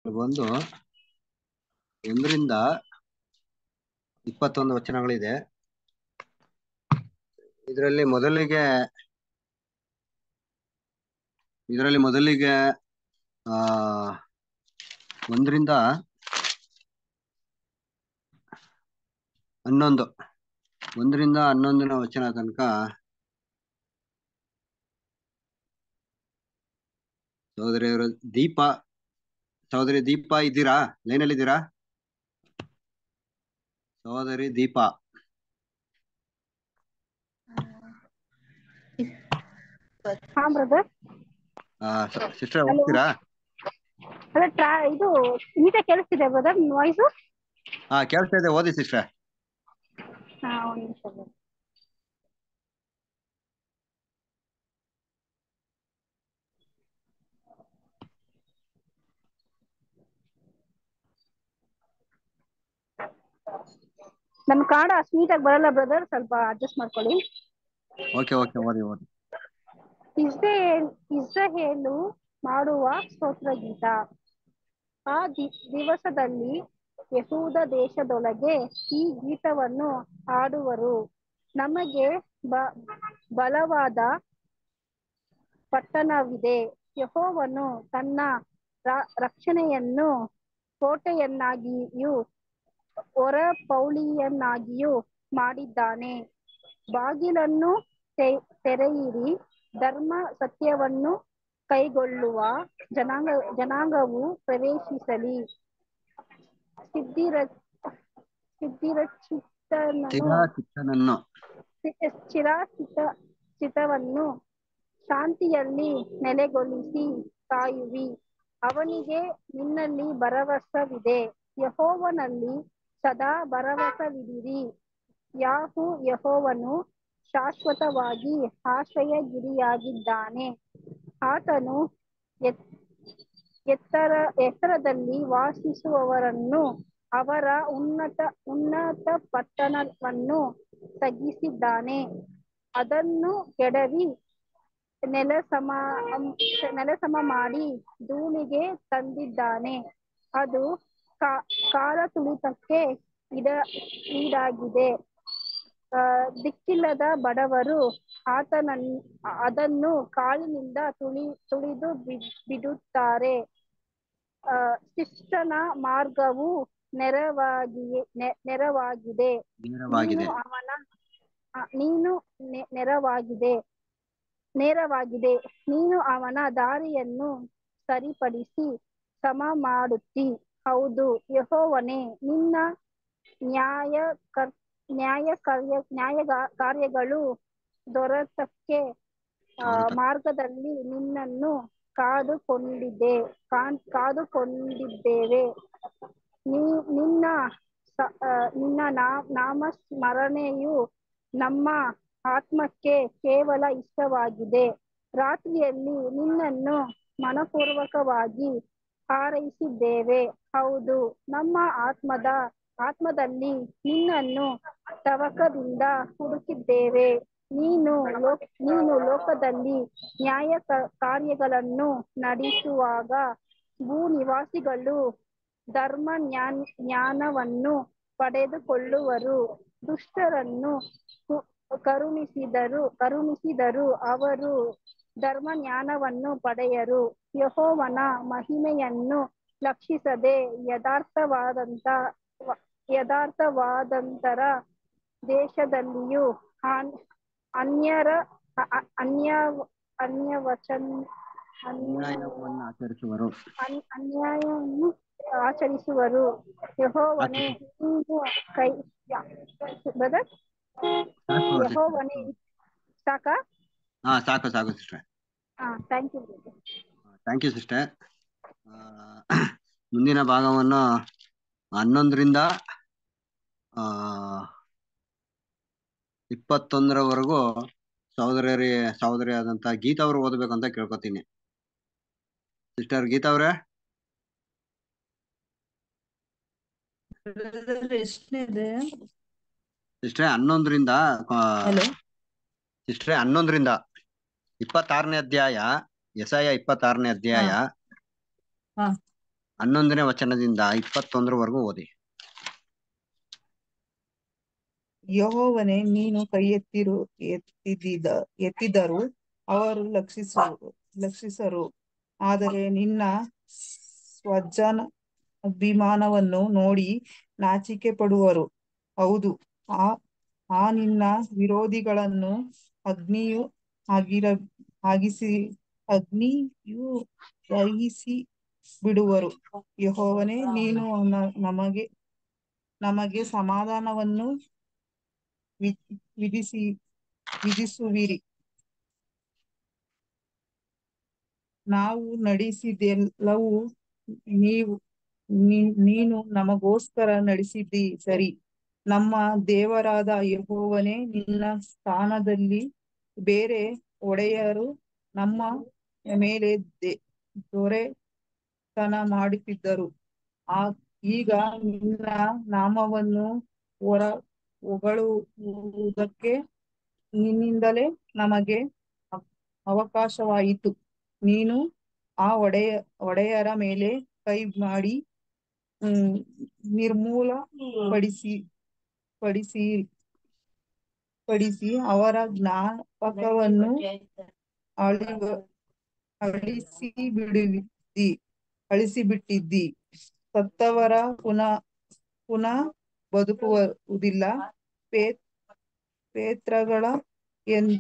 ಬಂದು ಒಂದರಿಂದ ಇಪ್ಪತ್ತೊಂದು ವಚನಗಳಿದೆ ಇದರಲ್ಲಿ ಮೊದಲಿಗೆ ಇದರಲ್ಲಿ ಮೊದಲಿಗೆ ಆ ಒಂದರಿಂದ ಹನ್ನೊಂದು ಒಂದರಿಂದ ಹನ್ನೊಂದನ ವಚನ ತನಕ ಸಹೋದರಿಯವರು ದೀಪ ಸಹೋದರಿ ದೀಪ ಇದ್ದೀರಾ ಲೈನಲ್ಲಿ ಇದ್ದೀರಾ ಸಹೋದರಿ ದೀಪ ಹಾ ಬ್ರದರ್ ಸಿಸ್ಟರ್ ಹೋಗ್ತೀರಾ ಅದೇ ಟ್ರಾ ಇದು ನೀಟಾಗಿ ಕೇಳಿಸ್ತಿದೆ ಬ್ರದರ್ ವಾಯ್ಸು ಹಾ ಕೇಳ್ತಾ ಇದೆ ಓದಿ ಸಿಸ್ಟರ್ ಹಾ ಒಂದು ನಿಮಿಷ brother. ನಮ್ ಕಾರ್ಡ್ ಅಷ್ಟು ನೀಟಾಗಿ ಬರಲ್ಲ ಬ್ರದರ್ ಸ್ವಲ್ಪ ಅಡ್ಜಸ್ಟ್ ಮಾಡ್ಕೊಳ್ಳಿ ಓಕೆ ಓಕೆ ಓದಿ ಓದಿ ಇಸ್ರೇಲ್ ಇಸ್ರಾಯೇಲು ಮಾಡುವ ಸ್ತೋತ್ರ ಗೀತ ಆ ದಿ- ದಿವಸದಲ್ಲಿ ಯಹೂದ ದೇಶದೊಳಗೆ ಈ ಗೀತವನ್ನು ಹಾಡುವರು ನಮಗೆ ಬ ಬಲವಾದ ಪಟ್ಟಣವಿದೆ ಯಹೋವನು ತನ್ನ ರ- ರಕ್ಷಣೆಯನ್ನು ಕೋಟೆಯನ್ನಾಗಿಯೂ ಹೊರ ಪೌಳಿಯನ್ನಾಗಿಯೂ ಮಾಡಿದ್ದಾನೆ ಬಾಗಿಲನ್ನು ತೆ- ತೆರೆಯಿರಿ ಧರ್ಮ ಸತ್ಯವನ್ನು ಕೈಗೊಳ್ಳುವ ಜನಾಂಗ ಜನಾಂಗವು ಪ್ರವೇಶಿಸಲಿ ಸಿದ್ಧಿರ ಸಿದ್ಧಿರಚಿತನನು ಚಿರ ಚಿತ್ತನನ್ನು ಚಿರಾಚಿತ ಚಿತವನ್ನು ಶಾಂತಿಯಲ್ಲಿ ನೆಲೆಗೊಳಿಸಿ ಕಾಯುವಿ ಅವನಿಗೆ ನಿನ್ನಲ್ಲಿ ಭರವಸವಿದೆ ಯಹೋವನಲ್ಲಿ ಸದಾ ಭರವಸವಿಡಿರಿ ಯಾಹು ಯಹೋವನು ಶಾಶ್ವತವಾಗಿ ಆಶ್ರಯಗಿರಿಯಾಗಿದ್ದಾನೆ ಆತನು ಎತ್- ಎತ್ತರ ಎತ್ತರದಲ್ಲಿ ವಾಸಿಸುವವರನ್ನು ಅವರ ಉನ್ನತ ಉನ್ನತ ಪಟ್ಟಣವನ್ನು ತಗ್ಗಿಸಿದ್ದಾನೆ ಅದನ್ನು ಕೆಡವಿ ನೆಲ ಸಮ ನೆಲ ಸಮ ಮಾಡಿ ಧೂಳಿಗೆ ತಂದಿದ್ದಾನೆ ಅದು ಕಾ- ಕಾಲ ತುಳಿತಕ್ಕೆ ಇಡ ಈಡಾಗಿದೆ ಆ, ದಿಕ್ಕಿಲ್ಲದ ಬಡವರು ಆತನನ್ನು ಅದನ್ನು ಕಾಲಿನಿಂದ ತುಳಿ ತುಳಿದು ಬಿ- ಬಿಡುತ್ತಾರೆ ಆ, ಶಿಷ್ಟನ ಮಾರ್ಗವು ನೆರವಾಗಿಯೇ ನೆ- ನೆರವಾಗಿದೆ ನೇರವಾಗಿದೆ ನೀನು ಅವನ ಆ, ನೀನು ನೆ- ನೆರವಾಗಿದೆ ನೇರವಾಗಿದೆ ನೀನು ಅವನ ದಾರಿಯನ್ನು ಸರಿಪಡಿಸಿ ಸಮ ಮಾಡುತ್ತಿ ಹೌದು ಯಹೋವನೇ ನಿನ್ನ ನ್ಯಾಯ ಕರ್ ನ್ಯಾಯ ಕಾರ್ಯ ನ್ಯಾಯ ಕಾರ್ಯಗಳು ದೊರೆತಕ್ಕೆ ಆ, ದೊರೆತ. ಮಾರ್ಗದಲ್ಲಿ ನಿನ್ನನ್ನು ಕಾದುಕೊಂಡಿದ್ದೆ ಕಾನ್- ಕಾದುಕೊಂಡಿದ್ದೇವೆ ನೀ ನಿನ್ನ ಸ- ಆ, ನಿನ್ನ ನಾ- ನಾಮ ಸ್ಮರಣೆಯು ನಮ್ಮ ಆತ್ಮಕ್ಕೆ ಕೇವಲ ಇಷ್ಟವಾಗಿದೆ ರಾತ್ರಿಯಲ್ಲಿ ನಿನ್ನನ್ನು ಮನಪೂರ್ವಕವಾಗಿ ಹಾರೈಸಿದ್ದೇವೆ ಹೌದು ನಮ್ಮ ಆತ್ಮದ ಆತ್ಮದಲ್ಲಿ ನಿನ್ನನ್ನು ತವಕದಿಂದ ಹುಡುಕಿದ್ದೇವೆ ನೀನು ಲೋ ನೀನು ಲೋಕದಲ್ಲಿ ನ್ಯಾಯ ಕ- ಕಾರ್ಯಗಳನ್ನು ನಡೆಸುವಾಗ ಭೂ ನಿವಾಸಿಗಳು ಧರ್ಮ ಜ್ಞಾನ ಜ್ಞಾನವನ್ನು ಪಡೆದುಕೊಳ್ಳುವರು ದುಷ್ಟರನ್ನು ಕು- ಕರುಣಿಸಿದರು ಕರುಣಿಸಿದರು ಅವರು ಧರ್ಮ ಜ್ಞಾನವನ್ನು ಪಡೆಯರು ಯಹೋವನ ಮಹಿಮೆಯನ್ನು ಲಕ್ಷಿಸದೆ ಯಥಾರ್ಥವಾದಂತ ಯಥಾರ್ಥವಾದಂತರ ದೇಶದಲ್ಲಿಯೂ ಅನ್- ಅನ್ಯರ ಅ- ಅ- ಅನ್ಯ ಅನ್ಯವಚನ ಅನ್ಯ ನ್ಯಾಯವನ್ನು ಆಚರಿಸುವರು ಅನ್- ಅನ್ಯಾಯವನ್ನು ಆಚರಿಸುವರು ಯಹೋವನೇ ನೀನು ಕೈ ಬ್ರದರ್ ಸಾಕು ಯಹೋವನೇ ಸಾಕಾ ಹಾ ಸಾಕು ಸಾಕು ಸಿಸ್ಟರ್ ಹಾ thank you thank you sister ಮುಂದಿನ ಭಾಗವನ್ನು ಹನ್ನೊಂದರಿಂದ ಆ ಇಪ್ಪತ್ತೊಂದರವರೆಗೂ ಸಹೋದರಿ ಸಹೋದರಿ ಆದಂತ ಗೀತಾ ಅವರು ಓದಬೇಕು ಅಂತ ಕೇಳ್ಕೊತೀನಿ ಸಿಸ್ಟರ್ ಗೀತಾ ಅವ್ರೆ ಎಷ್ಟನೇದೆ ಸಿಸ್ಟ್ರೆ ಹನ್ನೊಂದರಿಂದ ಹಲೋ ಸಿಸ್ಟ್ರೆ ಹನ್ನೊಂದರಿಂದ ಇಪ್ಪತ್ತಾರನೇ ಅಧ್ಯಾಯ ಎಸಯ ಇಪ್ಪತ್ತಾರನೇ ಅಧ್ಯಾಯ ಹಾ. ಹನ್ನೊಂದನೇ ವಚನದಿಂದ ಇಪ್ಪತ್ತೊಂದರವರೆಗೂ ಓದಿ ಯಹೋವನೇ ನೀನು ಕೈ ಎತ್ತಿರು ಎತ್ತಿದ್ದ ಎತ್ತಿದ್ದರು ಅವರು ಲಕ್ಷಿಸು ಲಕ್ಷಿಸರು ಆದರೆ ನಿನ್ನ ಸ್ವಜನ ಅಭಿಮಾನವನ್ನು ನೋಡಿ ನಾಚಿಕೆ ಪಡುವರು ಹೌದು ಆ ಆ ನಿನ್ನ ವಿರೋಧಿಗಳನ್ನು ಅಗ್ನಿಯು ಆಗಿರ ಆಗಿಸಿ ಅಗ್ನಿಯು ದಹಿಸಿ ಬಿಡುವರು ಯಹೋವನೇ ನೀನು ನ- ನಮಗೆ ನಮಗೆ ಸಮಾಧಾನವನ್ನು ವಿ- ವಿಧಿಸಿ ವಿಧಿಸುವಿರಿ ನಾವು ನಡೆಸಿದೆಲ್ಲವೂ ನೀವು ನೀ- ನೀನು ನಮಗೋಸ್ಕರ ನಡೆಸಿದ್ದಿ ಸರಿ ನಮ್ಮ ದೇವರಾದ ಯೆಹೋವನೇ ನಿನ್ನ ಸ್ಥಾನದಲ್ಲಿ ಬೇರೆ ಒಡೆಯರು ನಮ್ಮ ಮೇಲೆ ದೆ- ದೊರೆತನ ಮಾಡುತ್ತಿದ್ದರು ಆ ಈಗ ನಿನ್ನ ನಾಮವನ್ನು ಹೊರ ಹೊಗಳುವುದಕ್ಕೆ ನಿನ್ನಿಂದಲೇ ನಮಗೆ ಅವ- ಅವಕಾಶವಾಯಿತು ನೀನು ಆ ಒಡೆಯ ಒಡೆಯರ ಮೇಲೆ ಕೈ ಮಾಡಿ ಹ್ಮ್ ನಿರ್ಮೂಲ ಪಡಿಸಿ ಪಡಿಸಿ ಪಡಿಸಿ ಅವರ ಜ್ಞಾಪಕವನ್ನು ಅಳಿವ ಅಳಿಸಿ ಬಿಡುವಿದ್ದಿ ಅಳಿಸಿ ಬಿಟ್ಟಿದ್ದಿ ಸತ್ತವರ ಪುನಃ ಪುನಃ ಬದುಕುವುದಿಲ್ಲ ಪೇ ಪೇತ್ರಗಳ ಎನ್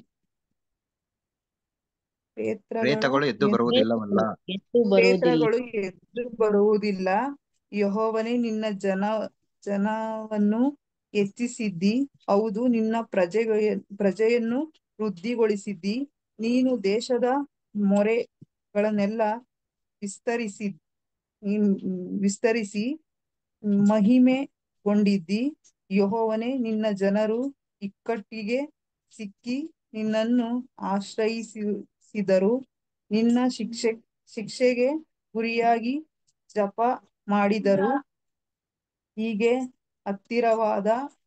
ಪೇತ್ರಗಳ ಪ್ರೇತಗಳು ಎದ್ದು ಎನ್- ಬರುವುದಿಲ್ಲವಲ್ಲ ಎದ್ದು ಬರುವುದಿಲ್ಲ ಪೇತ್ರಗಳು ಎದ್ದು ಬರುವುದಿಲ್ಲ ಯಹೋವನೇ ನಿನ್ನ ಜನ ಜನವನ್ನು ಹೆಚ್ಚಿಸಿದ್ದಿ ಹೌದು ನಿನ್ನ ಪ್ರಜೆ ಪ್ರಜೆಯನ್ನು ವೃದ್ಧಿಗೊಳಿಸಿದ್ದಿ ನೀನು ದೇಶದ ಮೊರೆಗಳನ್ನೆಲ್ಲ ವಿಸ್ತರಿಸಿ ಹ್ಮ್, ವಿಸ್ತರಿಸಿ ಮಹಿಮೆಗೊಂಡಿದ್ದಿ ಯಹೋವನೇ ನಿನ್ನ ಜನರು ಇಕ್ಕಟ್ಟಿಗೆ ಸಿಕ್ಕಿ ನಿನ್ನನ್ನು ಆಶ್ರಯಿಸಿದರು ನಿನ್ನ ಶಿಕ್ಷೆ ಶಿಕ್ಷೆಗೆ ಗುರಿಯಾಗಿ ಜಪ ಮಾಡಿದರು ಹೀಗೆ ಹತ್ತಿರವಾದ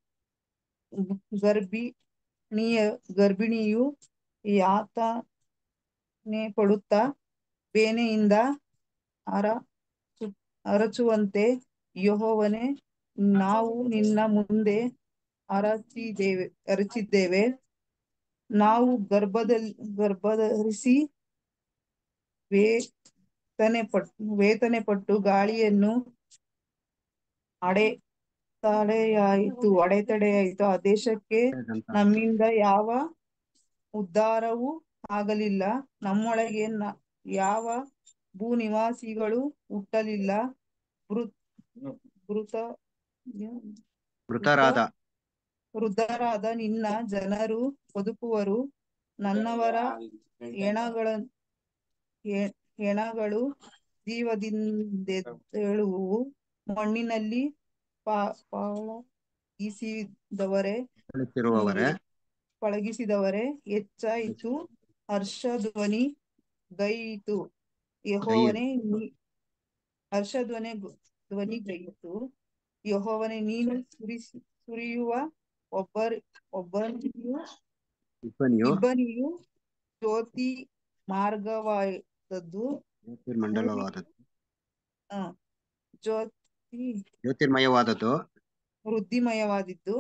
ಗರ್ಭಿಣಿಯ ಗರ್ಭಿಣಿಯು ಯಾತನೆ ಪಡುತ್ತಾ ಬೇನೆಯಿಂದ ಅರ ಅರಚುವಂತೆ ಯೆಹೋವನೇ ನಾವು ನಿನ್ನ ಮುಂದೆ ಅರಚಿದ್ದೇವೆ ಅರಚಿದ್ದೇವೆ ನಾವು ಗರ್ಭದಲ್ಲಿ ಗರ್ಭಧರಿಸಿ ವೇತನೆ ಪಟ್ಟು ವೇತನೆ ಪಟ್ಟು ಗಾಳಿಯನ್ನು ಅಡೆ ತಡೆಯಾಯಿತು ಅಡೆತಡೆಯಾಯಿತು ಆ ದೇಶಕ್ಕೆ ನಮ್ಮಿಂದ ಯಾವ ಉದ್ಧಾರವೂ ಆಗಲಿಲ್ಲ ನಮ್ಮೊಳಗೆ ನ- ಯಾವ ಭೂ ನಿವಾಸಿಗಳು ಹುಟ್ಟಲಿಲ್ಲ ಮೃತ್ ಮೃತ ಮೃತರಾದ ವೃದ್ಧರಾದ ನಿನ್ನ ಜನರು ಬದುಕುವರು ನನ್ನವರ ಹೆಣಗಳ ಹೆ- ಹೆಣಗಳು ಜೀವದಿಂದೆಳುವು ಮಣ್ಣಿನಲ್ಲಿ ಪಾ ಪಳಗಿಸಿದವರೇ ಕಳಿಸಿರುವವರೇ ಪಳಗಿಸಿದವರೇ ಹೆಚ್ಚಾಯಿತು ಹರ್ಷಧ್ವನಿ ಗೈಯಿತು ಯಹೋವನೇ ನೀ ಹರ್ಷಧ್ವನಿ ಧ್ವನಿ ಗೈಯಿತು ಯಹೋವನೇ ನೀನು ಸುರಿಸಿ ಸುರಿಯುವ ಒಬ್ಬರ್ ಒಬ್ಬನಿಯು ಇಬ್ಬನಿಯು ಇಬ್ಬನಿಯು ಜ್ಯೋತಿ ಮಾರ್ಗವಾದದ್ದು ಜ್ಯೋತಿರ್ಮಂಡಲವಾದದ್ದು ಆ, ಜ್ಯೋತಿ ಜ್ಯೋತಿರ್ಮಯವಾದದ್ದು ವೃದ್ಧಿಮಯವಾದಿದ್ದು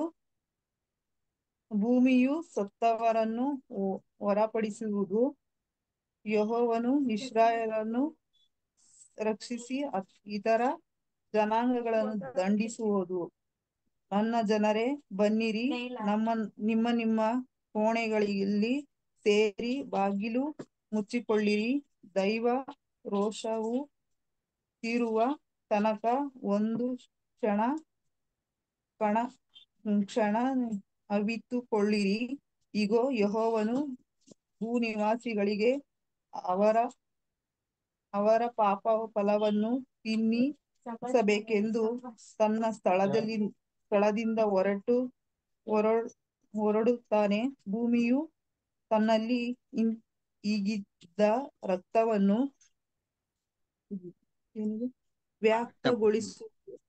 ಭೂಮಿಯು ಸತ್ತವರನ್ನು ಹೊ- ಹೊರಪಡಿಸುವುದು ಯೆಹೋವನು ಇಸ್ರಾಯೇಲನ್ನು ರಕ್ಷಿಸಿ ಅತ್- ಇತರ ಜನಾಂಗಗಳನ್ನು ದಂಡಿಸುವುದು ನನ್ನ ಜನರೇ ಬನ್ನಿರಿ ನಮ್ಮ ನಿಮ್ಮ ನಿಮ್ಮ ಕೋಣೆಗಳಲ್ಲಿ ಸೇರಿ ಬಾಗಿಲು ಮುಚ್ಚಿಕೊಳ್ಳಿರಿ ದೈವ ರೋಷವು ತೀರುವ ತನಕ ಒಂದು ಕ್ಷಣ ಕಣ ಕ್ಷಣ ಅವಿತುಕೊಳ್ಳಿರಿ ಇಗೋ ಯೆಹೋವನು ಭೂನಿವಾಸಿಗಳಿಗೆ ಅವರ ಅವರ ಪಾಪ ಫಲವನ್ನು ತಿನ್ನಿಸಬೇಕೆಂದು ತನ್ನ ಸ್ಥಳದಲ್ಲಿ ಸ್ಥಳದಿಂದ ಹೊರಟು ಹೊರ ಹೊರಡುತ್ತಾನೆ ಭೂಮಿಯು ತನ್ನಲ್ಲಿ ಇನ್- ಈಗಿದ್ದ ರಕ್ತವನ್ನು ಏನಿದು? ವ್ಯಕ್ತಗೊಳಿಸು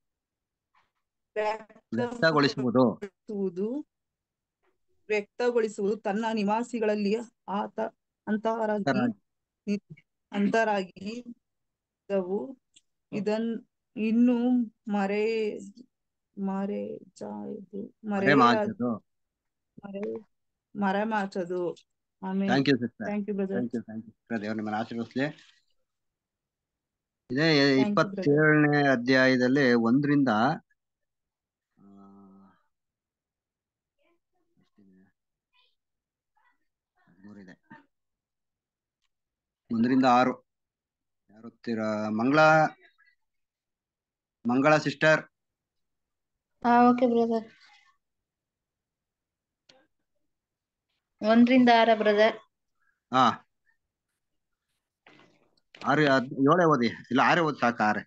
ವ್ಯಕ್ತಗೊಳಿಸುವುದು ವ್ಯಕ್ತಗೊಳಿಸುವುದು ವ್ಯಕ್ತಗೊಳಿಸುವುದು ತನ್ನ ನಿವಾಸಿಗಳಲ್ಲಿ ಆತ ಅಂತರಾಗಿ ನಿ- ಅಂತರಾಗಿ ಇದ್ದವು ಇದನ್ ಇನ್ನು ಮರೆ ಮರೆ ಚಾಯ್ದು ಮರೆ ಮರೆಯ ಮಾಚದು ಮರೆ ಮರೆಮಾಚದು ಆಮೇಲೆ thank you sister thank you brother thank you thank you ದೇವ್ರ ನಿಮ್ಮನ್ನ ಆಶೀರ್ವದಿಸ್ಲಿ ಇದೇ you, brother. ಇಪ್ಪತ್ತೇಳನೇ ಅಧ್ಯಾಯದಲ್ಲಿ ಒಂದರಿಂದ ಆ, ಎಷ್ಟಿದೆ? ಹದಿಮೂರಿದೆ ಒಂದರಿಂದ ಆರು ಯಾರು ಓದ್ತೀರಾ ಮಂಗಳ ಮಂಗಳ ಸಿಸ್ಟರ್ ಹಾ ಓಕೆ ಬ್ರದರ್ ಒಂದರಿಂದ ಆರ ಬ್ರದರ್ ಹಾ ಆರು ಹದ್- ಏಳೇ ಓದಿ ಇಲ್ಲ ಆರೇ ಓದಿ ಸಾಕು ಆರೇ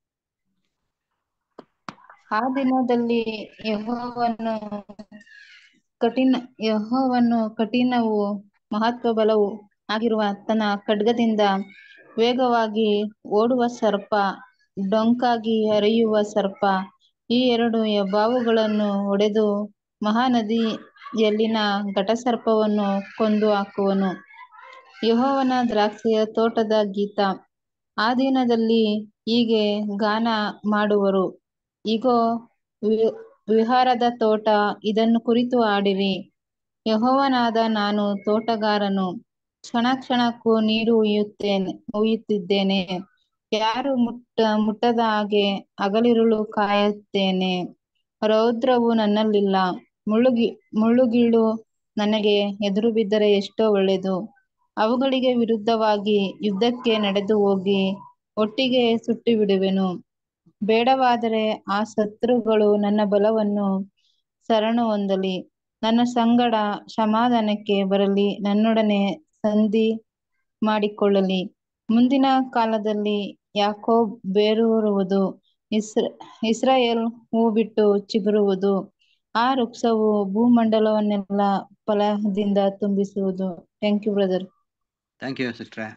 ಆ ದಿನದಲ್ಲಿ ಯೆಹೋವನು ಕಠಿಣ ಯೆಹೋವನು ಕಠಿಣವೂ ಮಹತ್ವ ಬಲವೂ ಆಗಿರುವ ತನ್ನ ಖಡ್ಗದಿಂದ ವೇಗವಾಗಿ ಓಡುವ ಸರ್ಪ ಡೊಂಕಾಗಿ ಹರಿಯುವ ಸರ್ಪ ಈ ಎರಡು ಬಾವುಗಳನ್ನು ಹೊಡೆದು ಮಹಾನದಿಯಲ್ಲಿನ ಘಟಸರ್ಪವನ್ನು ಕೊಂದು ಹಾಕುವನು ಯೆಹೋವನ ದ್ರಾಕ್ಷಿಯ ತೋಟದ ಗೀತ ಆ ದಿನದಲ್ಲಿ ಹೀಗೆ ಗಾನ ಮಾಡುವರು ಇಗೋ ವಿ- ವಿಹಾರದ ತೋಟ ಇದನ್ನು ಕುರಿತು ಹಾಡಿರಿ ಯೆಹೋವನಾದ ನಾನು ತೋಟಗಾರನು ಕ್ಷಣ ಕ್ಷಣಕ್ಕೂ ನೀರು ಉಯ್ಯುತ್ತೇನೆ ಉಯ್ಯುತ್ತಿದ್ದೇನೆ ಯಾರು ಮುಟ್ಟ ಮುಟ್ಟದ ಹಾಗೆ ಹಗಲಿರುಳು ಕಾಯುತ್ತೇನೆ ರೌದ್ರವು ನನ್ನಲ್ಲಿಲ್ಲ ಮುಳ್ಳುಗಿ ಮುಳ್ಳುಗಿಳು ನನಗೆ ಎದುರು ಬಿದ್ದರೆ ಎಷ್ಟೋ ಒಳ್ಳೆಯದು ಅವುಗಳಿಗೆ ವಿರುದ್ಧವಾಗಿ ಯುದ್ಧಕ್ಕೆ ನಡೆದು ಹೋಗಿ ಒಟ್ಟಿಗೆ ಸುಟ್ಟು ಬಿಡುವೆನು ಬೇಡವಾದರೆ ಆ ಶತ್ರುಗಳು ನನ್ನ ಬಲವನ್ನು ಶರಣು ಹೊಂದಲಿ ನನ್ನ ಸಂಗಡ ಸಮಾಧಾನಕ್ಕೆ ಬರಲಿ ನನ್ನೊಡನೆ ಸಂಧಿ ಮಾಡಿಕೊಳ್ಳಲಿ ಮುಂದಿನ ಕಾಲದಲ್ಲಿ ಯಾಕೋಬ್ ಬೇರೂರುವುದು ಇಸ್ರ ಇಸ್ರಾಯೇಲ್ ಹೂ ಬಿಟ್ಟು ಚಿಗುರುವುದು ಆ ವೃಕ್ಷವು ಭೂಮಂಡಲವನ್ನೆಲ್ಲ ಫಲದಿಂದ ತುಂಬಿಸುವುದು thank you brother thank you sister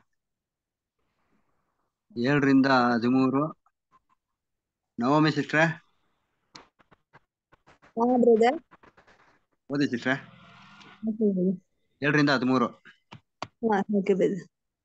ಏಳರಿಂದ ಹದಿಮೂರು ನವಮಿ ಸಿಸ್ಟ್ರೆ ಹಾ ಬ್ರದರ್ ಓದಿ ಸಿಸ್ಟ್ರೆ ಏಳರಿಂದ ಹದಿಮೂರು ಹಾ ಓಕೆ ಬ್ರದರ್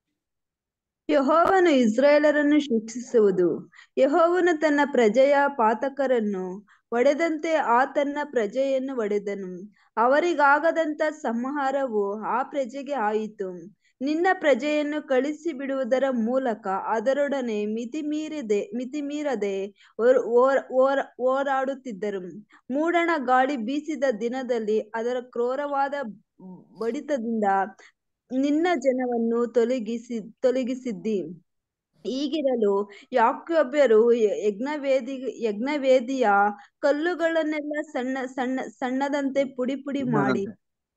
ಯೆಹೋವನು ಇಸ್ರಾಯೇಲರನ್ನು ಶಿಕ್ಷಿಸುವುದು ಯೆಹೋವನು ತನ್ನ ಪ್ರಜೆಯ ಪಾತಕರನ್ನು ಒಡೆದಂತೆ ಆ ತನ್ನ ಪ್ರಜೆಯನ್ನು ಒಡೆದನು ಅವರಿಗಾಗದಂತ ಸಂಹಾರವು ಆ ಪ್ರಜೆಗೆ ಆಯಿತು ನಿನ್ನ ಪ್ರಜೆಯನ್ನು ಕಳಿಸಿ ಬಿಡುವುದರ ಮೂಲಕ ಅದರೊಡನೆ ಮಿತಿಮೀರಿದೆ ಮಿತಿಮೀರದೆ ಓರ್ ಓರ್ ಓರ್ ಹೋರಾಡುತ್ತಿದ್ದರು ಮೂಡಣ ಗಾಳಿ ಬೀಸಿದ ದಿನದಲ್ಲಿ ಅದರ ಕ್ರೂರವಾದ ಬಡಿತದಿಂದ ನಿನ್ನ ಜನವನ್ನು ತೊಲಗಿಸಿ ತೊಲಗಿಸಿದ್ದಿ ಹೀಗಿರಲು ಯಾಕೋಬ್ಯರು ಯಜ್ಞವೇದಿ ಯಜ್ಞವೇದಿಯ ಕಲ್ಲುಗಳನ್ನೆಲ್ಲ ಸಣ್ಣ ಸಣ್ಣ ಸಣ್ಣದಂತೆ ಪುಡಿ ಪುಡಿ ಮಾಡಿ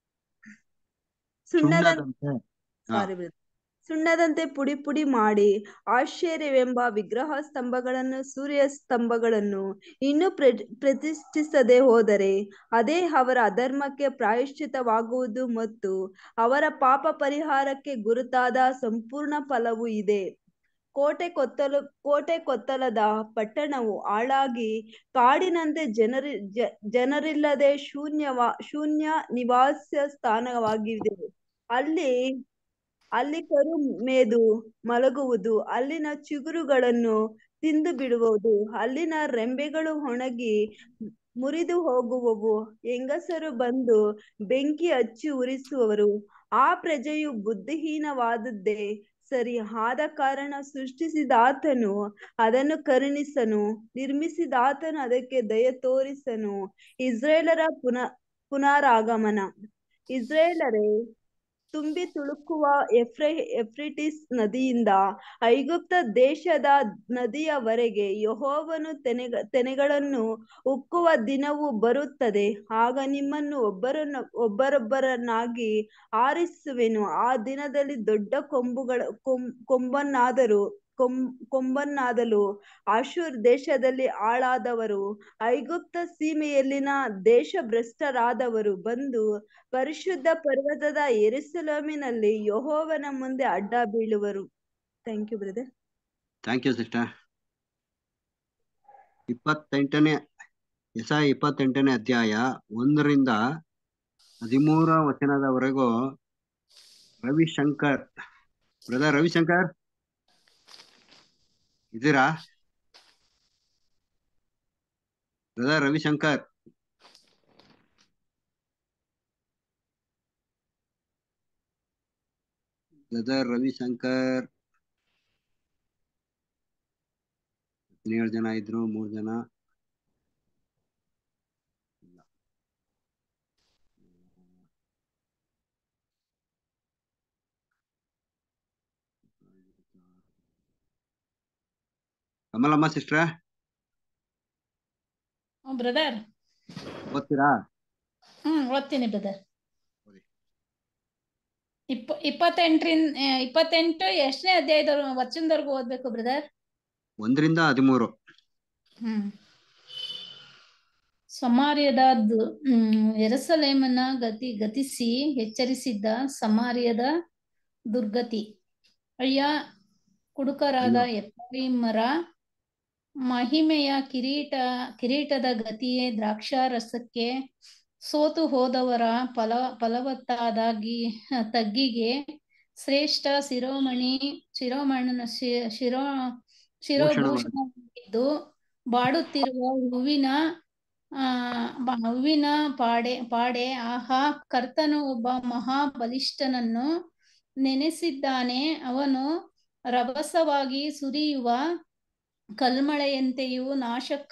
ಸುಣ್ಣದಂತೆ ಸುಣ್ಣದಂತೆ ಹಾ ಸಾರಿ ಸುಣ್ಣದಂತೆ ಪುಡಿ ಪುಡಿ ಮಾಡಿ ಆಶ್ಚರ್ಯವೆಂಬ ವಿಗ್ರಹ ಸ್ತಂಭಗಳನ್ನು ಸೂರ್ಯ ಸ್ತಂಭಗಳನ್ನು ಇನ್ನೂ ಪ್ರ ಪ್ರತಿಷ್ಠಿಸದೆ ಹೋದರೆ ಅದೇ ಅವರ ಅಧರ್ಮಕ್ಕೆ ಪ್ರಾಯಶ್ಚಿತವಾಗುವುದು ಮತ್ತು ಅವರ ಪಾಪ ಪರಿಹಾರಕ್ಕೆ ಗುರುತಾದ ಸಂಪೂರ್ಣ ಫಲವು ಇದೆ ಕೋಟೆ ಕೊತ್ತಲು ಕೋಟೆ ಕೊತ್ತಲದ ಪಟ್ಟಣವು ಹಾಳಾಗಿ ಕಾಡಿನಂತೆ ಜನರಿ ಜ ಜನರಿಲ್ಲದೆ ಶೂನ್ಯವ ಶೂನ್ಯ ನಿವಾಸ ಸ್ಥಾನವಾಗಿದೆ ಅಲ್ಲಿ ಅಲ್ಲಿ ಕರು ಮೇದು ಮಲಗುವುದು ಅಲ್ಲಿನ ಚಿಗುರುಗಳನ್ನು ತಿಂದು ಬಿಡುವುದು ಅಲ್ಲಿನ ರೆಂಬೆಗಳು ಒಣಗಿ ಮುರಿದು ಹೋಗುವವು ಹೆಂಗಸರು ಬಂದು ಬೆಂಕಿ ಹಚ್ಚಿ ಉರಿಸುವವರು ಆ ಪ್ರಜೆಯು ಬುದ್ಧಿಹೀನವಾದದ್ದೇ ಸರಿ ಆದ ಕಾರಣ ಸೃಷ್ಟಿಸಿದಾತನು ಅದನ್ನು ಕರುಣಿಸನು ನಿರ್ಮಿಸಿದಾತನು ಅದಕ್ಕೆ ದಯ ತೋರಿಸನು ಇಸ್ರೇಲರ ಪುನ ಪುನರಾಗಮನ ಇಸ್ರೇಲರೇ ತುಂಬಿ ತುಳುಕುವ ಎಫ್ರೆ ಎಫ್ರಿಟಿಸ್ ನದಿಯಿಂದ ಐಗುಪ್ತ ದೇಶದ ನದಿಯವರೆಗೆ ಯೆಹೋವನು ತೆನೆಗ ತೆನೆಗಳನ್ನು ಉಕ್ಕುವ ದಿನವು ಬರುತ್ತದೆ ಆಗ ನಿಮ್ಮನ್ನು ಒಬ್ಬರನ್ನ ಒಬ್ಬರೊಬ್ಬರನ್ನಾಗಿ ಆರಿಸುವೆನು ಆ ದಿನದಲ್ಲಿ ದೊಡ್ಡ ಕೊಂಬುಗಳ ಕೊಂ ಕೊಂಬನ್ನಾದರೂ ಕೊಂ ಕೊಂಬನ್ನಾದಲು ಆಶೂರ್ ದೇಶದಲ್ಲಿ ಹಾಳಾದವರು ಐಗುಪ್ತ ಸೀಮೆಯಲ್ಲಿನ ದೇಶಭ್ರಷ್ಟರಾದವರು ಬಂದು ಪರಿಶುದ್ಧ ಪರ್ವತದ ಎರುಸಲೇಮಿನಲ್ಲಿ ಯೆಹೋವನ ಮುಂದೆ ಅಡ್ಡ ಬೀಳುವರು thank you brother thank you sister ಇಪ್ಪತ್ತೆಂಟನೇ ಎಸ ಇಪ್ಪತ್ತೆಂಟನೇ ಅಧ್ಯಾಯ ಒಂದರಿಂದ ಹದಿಮೂರ ವಚನದವರೆಗೂ ರವಿಶಂಕರ್ ಬ್ರದರ್ ರವಿಶಂಕರ್ ಇದ್ದೀರಾ ಬ್ರದರ್ ರವಿಶಂಕರ್ ಬ್ರದರ್ ರವಿಶಂಕರ್ ಹದಿನೇಳು ಜನ ಇದ್ರು ಮೂರ್ ಜನ ಕಮಲಮ್ಮ ಸಿಸ್ಟ್ರ ಬ್ರದರ್ ಓದ್ತೀರಾ ಹ್ಮ್ ಓದ್ತೀನಿ ಬ್ರದರ್ ಓದಿ. ಇಪ್ಪ ಇಪ್ಪತ್ತೆಂಟರಿಂದ ಇಪ್ಪತ್ತೆಂಟು ಎಷ್ಟನೇ ಅಧ್ಯಾಯದವ್ರು ವಚನದವರೆಗೂ ಓದ್ಬೇಕು ಬ್ರದರ್ ಒಂದರಿಂದ ಹದಿಮೂರು ಹ್ಮ್ ಸಮಾರ್ಯದ ದು- ಹ್ಮ್ ಎರಸಲೇಮನ ಗತಿ ಗತಿಸಿ ಎಚ್ಚರಿಸಿದ್ದ ಸಮಾರ್ಯದ ದುರ್ಗತಿ ಅಯ್ಯ ಕುಡುಕರಾದ ಎಫ್ರಾಯಿಮರ ಮಹಿಮೆಯ ಕಿರೀಟ ಕಿರೀಟದ ಗತಿಯೇ ದ್ರಾಕ್ಷಾರಸಕ್ಕೆ ಸೋತು ಹೋದವರ ಫಲ ಫಲವತ್ತಾದ ಗಿ ತಗ್ಗಿಗೆ ಶ್ರೇಷ್ಠ ಶಿರೋಮಣಿ ಶಿರೋಮಣನ ಶಿ- ಶಿರೋ ಶಿರೋಭೂಷಣವಾಗಿದ್ದು ಬಾಡುತ್ತಿರುವ ಹೂವಿನ ಆ ಬ- ಹೂವಿನ ಪಾಡೆ ಪಾಡೆ ಆಹಾ ಕರ್ತನು ಒಬ್ಬ ಮಹಾಬಲಿಷ್ಠನನ್ನು ನೆನೆಸಿದ್ದಾನೆ ಅವನು ರಭಸವಾಗಿ ಸುರಿಯುವ ಕಲ್ಮಳೆಯಂತೆಯೂ ನಾಶಕ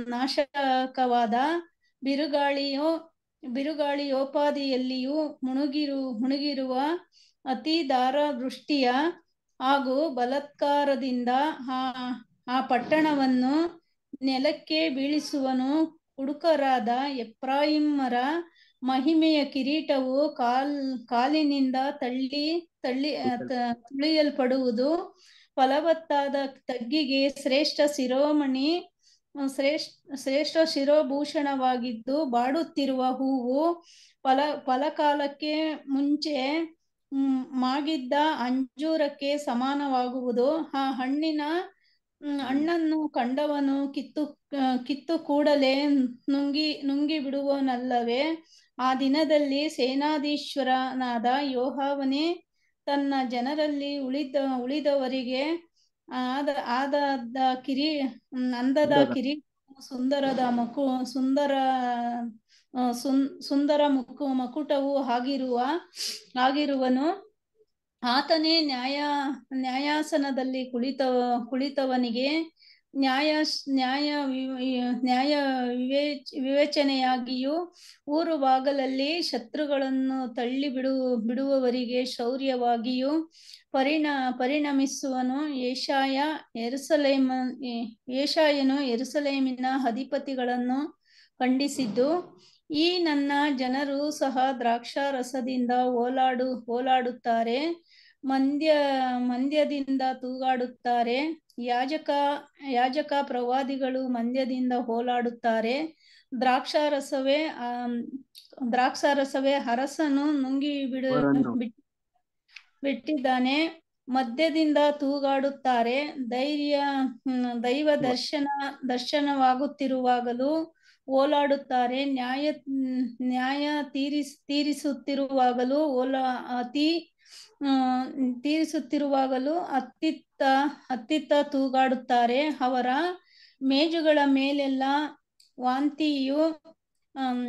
ನಾಶಕವಾದ ಬಿರುಗಾಳಿಯೋ ಬಿರುಗಾಳಿಯೋಪಾದಿಯಲ್ಲಿಯೂ ಮುಣುಗಿರು ಮುಣುಗಿರುವ ಅತಿ ದಾರದೃಷ್ಟಿಯ ಹಾಗೂ ಬಲಾತ್ಕಾರದಿಂದ ಆ ಆ ಪಟ್ಟಣವನ್ನು ನೆಲಕ್ಕೆ ಬೀಳಿಸುವನು ಕುಡುಕರಾದ ಎಫ್ರಾಯಿಮರ ಮಹಿಮೆಯ ಕಿರೀಟವು ಕಾಲ್ ಕಾಲಿನಿಂದ ತಳ್ಳಿ ತಳ್ಳಿ ತ- ತುಳಿಯಲ್ಪಡುವುದು ಫಲವತ್ತಾದ ತಗ್ಗಿಗೆ ಶ್ರೇಷ್ಠ ಶಿರೋಮಣಿ ಶ್ರೇಷ್ಠ ಶ್ರೇಷ್ಠ ಶಿರೋಭೂಷಣವಾಗಿದ್ದು ಬಾಡುತ್ತಿರುವ ಹೂವು ಫಲ ಫಲಕಾಲಕ್ಕೆ ಮುಂಚೆ ಮ್, ಮಾಗಿದ್ದ ಅಂಜೂರಕ್ಕೆ ಸಮಾನವಾಗುವುದು ಆ ಹಣ್ಣಿನ ಮ್, ಹಣ್ಣನ್ನು ಕಂಡವನು ಕಿತ್ತು ಆ, ಕಿತ್ತು ಕೂಡಲೇ ನುಂಗಿ ನುಂಗಿ ಬಿಡುವನಲ್ಲವೇ ಆ ದಿನದಲ್ಲಿ ಸೇನಾಧೀಶ್ವರನಾದ ಯೋಹಾವನೇ ತನ್ನ ಜನರಲ್ಲಿ ಉಳಿದ ಉಳಿದವರಿಗೆ ಆದ ಆದ ಕಿರಿ ಹ್ಮ್, ಅಂದದ ಸುಂದರ. ಕಿರಿ ಸುಂದರದ ಮಕು ಸುಂದರ ಆ, ಸುನ್- ಸುಂದರ ಮುಕು ಮಕುಟವು ಆಗಿರುವ ಆಗಿರುವನು ಆತನೇ ನ್ಯಾಯ ನ್ಯಾಯಾಸನದಲ್ಲಿ ಕುಳಿತ ಕುಳಿತವನಿಗೆ ನ್ಯಾಯ ನ್ಯಾಯ ವಿ- ನ್ಯಾಯ ವಿವೇಚ ವಿವೇಚನೆಯಾಗಿಯೂ ಊರು ಬಾಗಲಲ್ಲಿ ಶತ್ರುಗಳನ್ನು ತಳ್ಳಿ ಬಿಡು ಬಿಡುವವರಿಗೆ ಶೌರ್ಯವಾಗಿಯೂ ಪರಿಣ ಪರಿಣಮಿಸುವನು ಏಷಾಯ ಎರುಸಲೇಮ ಏಷಾಯನು ಎರುಸಲೇಮಿನ ಅಧಿಪತಿಗಳನ್ನು ಖಂಡಿಸಿದ್ದು ಈ ನನ್ನ ಜನರು ಸಹ ದ್ರಾಕ್ಷಾರಸದಿಂದ ಓಲಾಡು ಓಲಾಡುತ್ತಾರೆ ಮಂದ್ಯ ಮಂದ್ಯದಿಂದ ತೂಗಾಡುತ್ತಾರೆ ಯಾಜಕ ಯಾಜಕ ಪ್ರವಾದಿಗಳು ಮಂದ್ಯದಿಂದ ಓಲಾಡುತ್ತಾರೆ ದ್ರಾಕ್ಷಾರಸವೇ ಆಮ್, ದ್ರಾಕ್ಷಾರಸವೇ ಅರಸನು ನುಂಗಿ ಬಿಡು ಅವರನ್ನು ಬಿಟ್- ಬಿಟ್ಟಿದ್ದಾನೆ ಮದ್ಯದಿಂದ ತೂಗಾಡುತ್ತಾರೆ ಧೈರ್ಯ ಹ್ಮ್, ದೈವ ದರ್ಶನ ದರ್ಶನವಾಗುತ್ತಿರುವಾಗಲೂ ಓಲಾಡುತ್ತಾರೆ ನ್ಯಾಯ ಹ್ಮ್, ನ್ಯಾಯ ತೀರಿಸ್ ತೀರಿಸುತ್ತಿರುವಾಗಲೂ ಓಲಾ ಅತಿ ಆ, ತೀರಿಸುತ್ತಿರುವಾಗಲೂ ಅತ್ತಿತ್ತ ಅತ್ತಿತ್ತ ತೂಗಾಡುತ್ತಾರೆ ಅವರ ಮೇಜುಗಳ ಮೇಲೆಲ್ಲ ವಾಂತಿಯು ಆಮ್,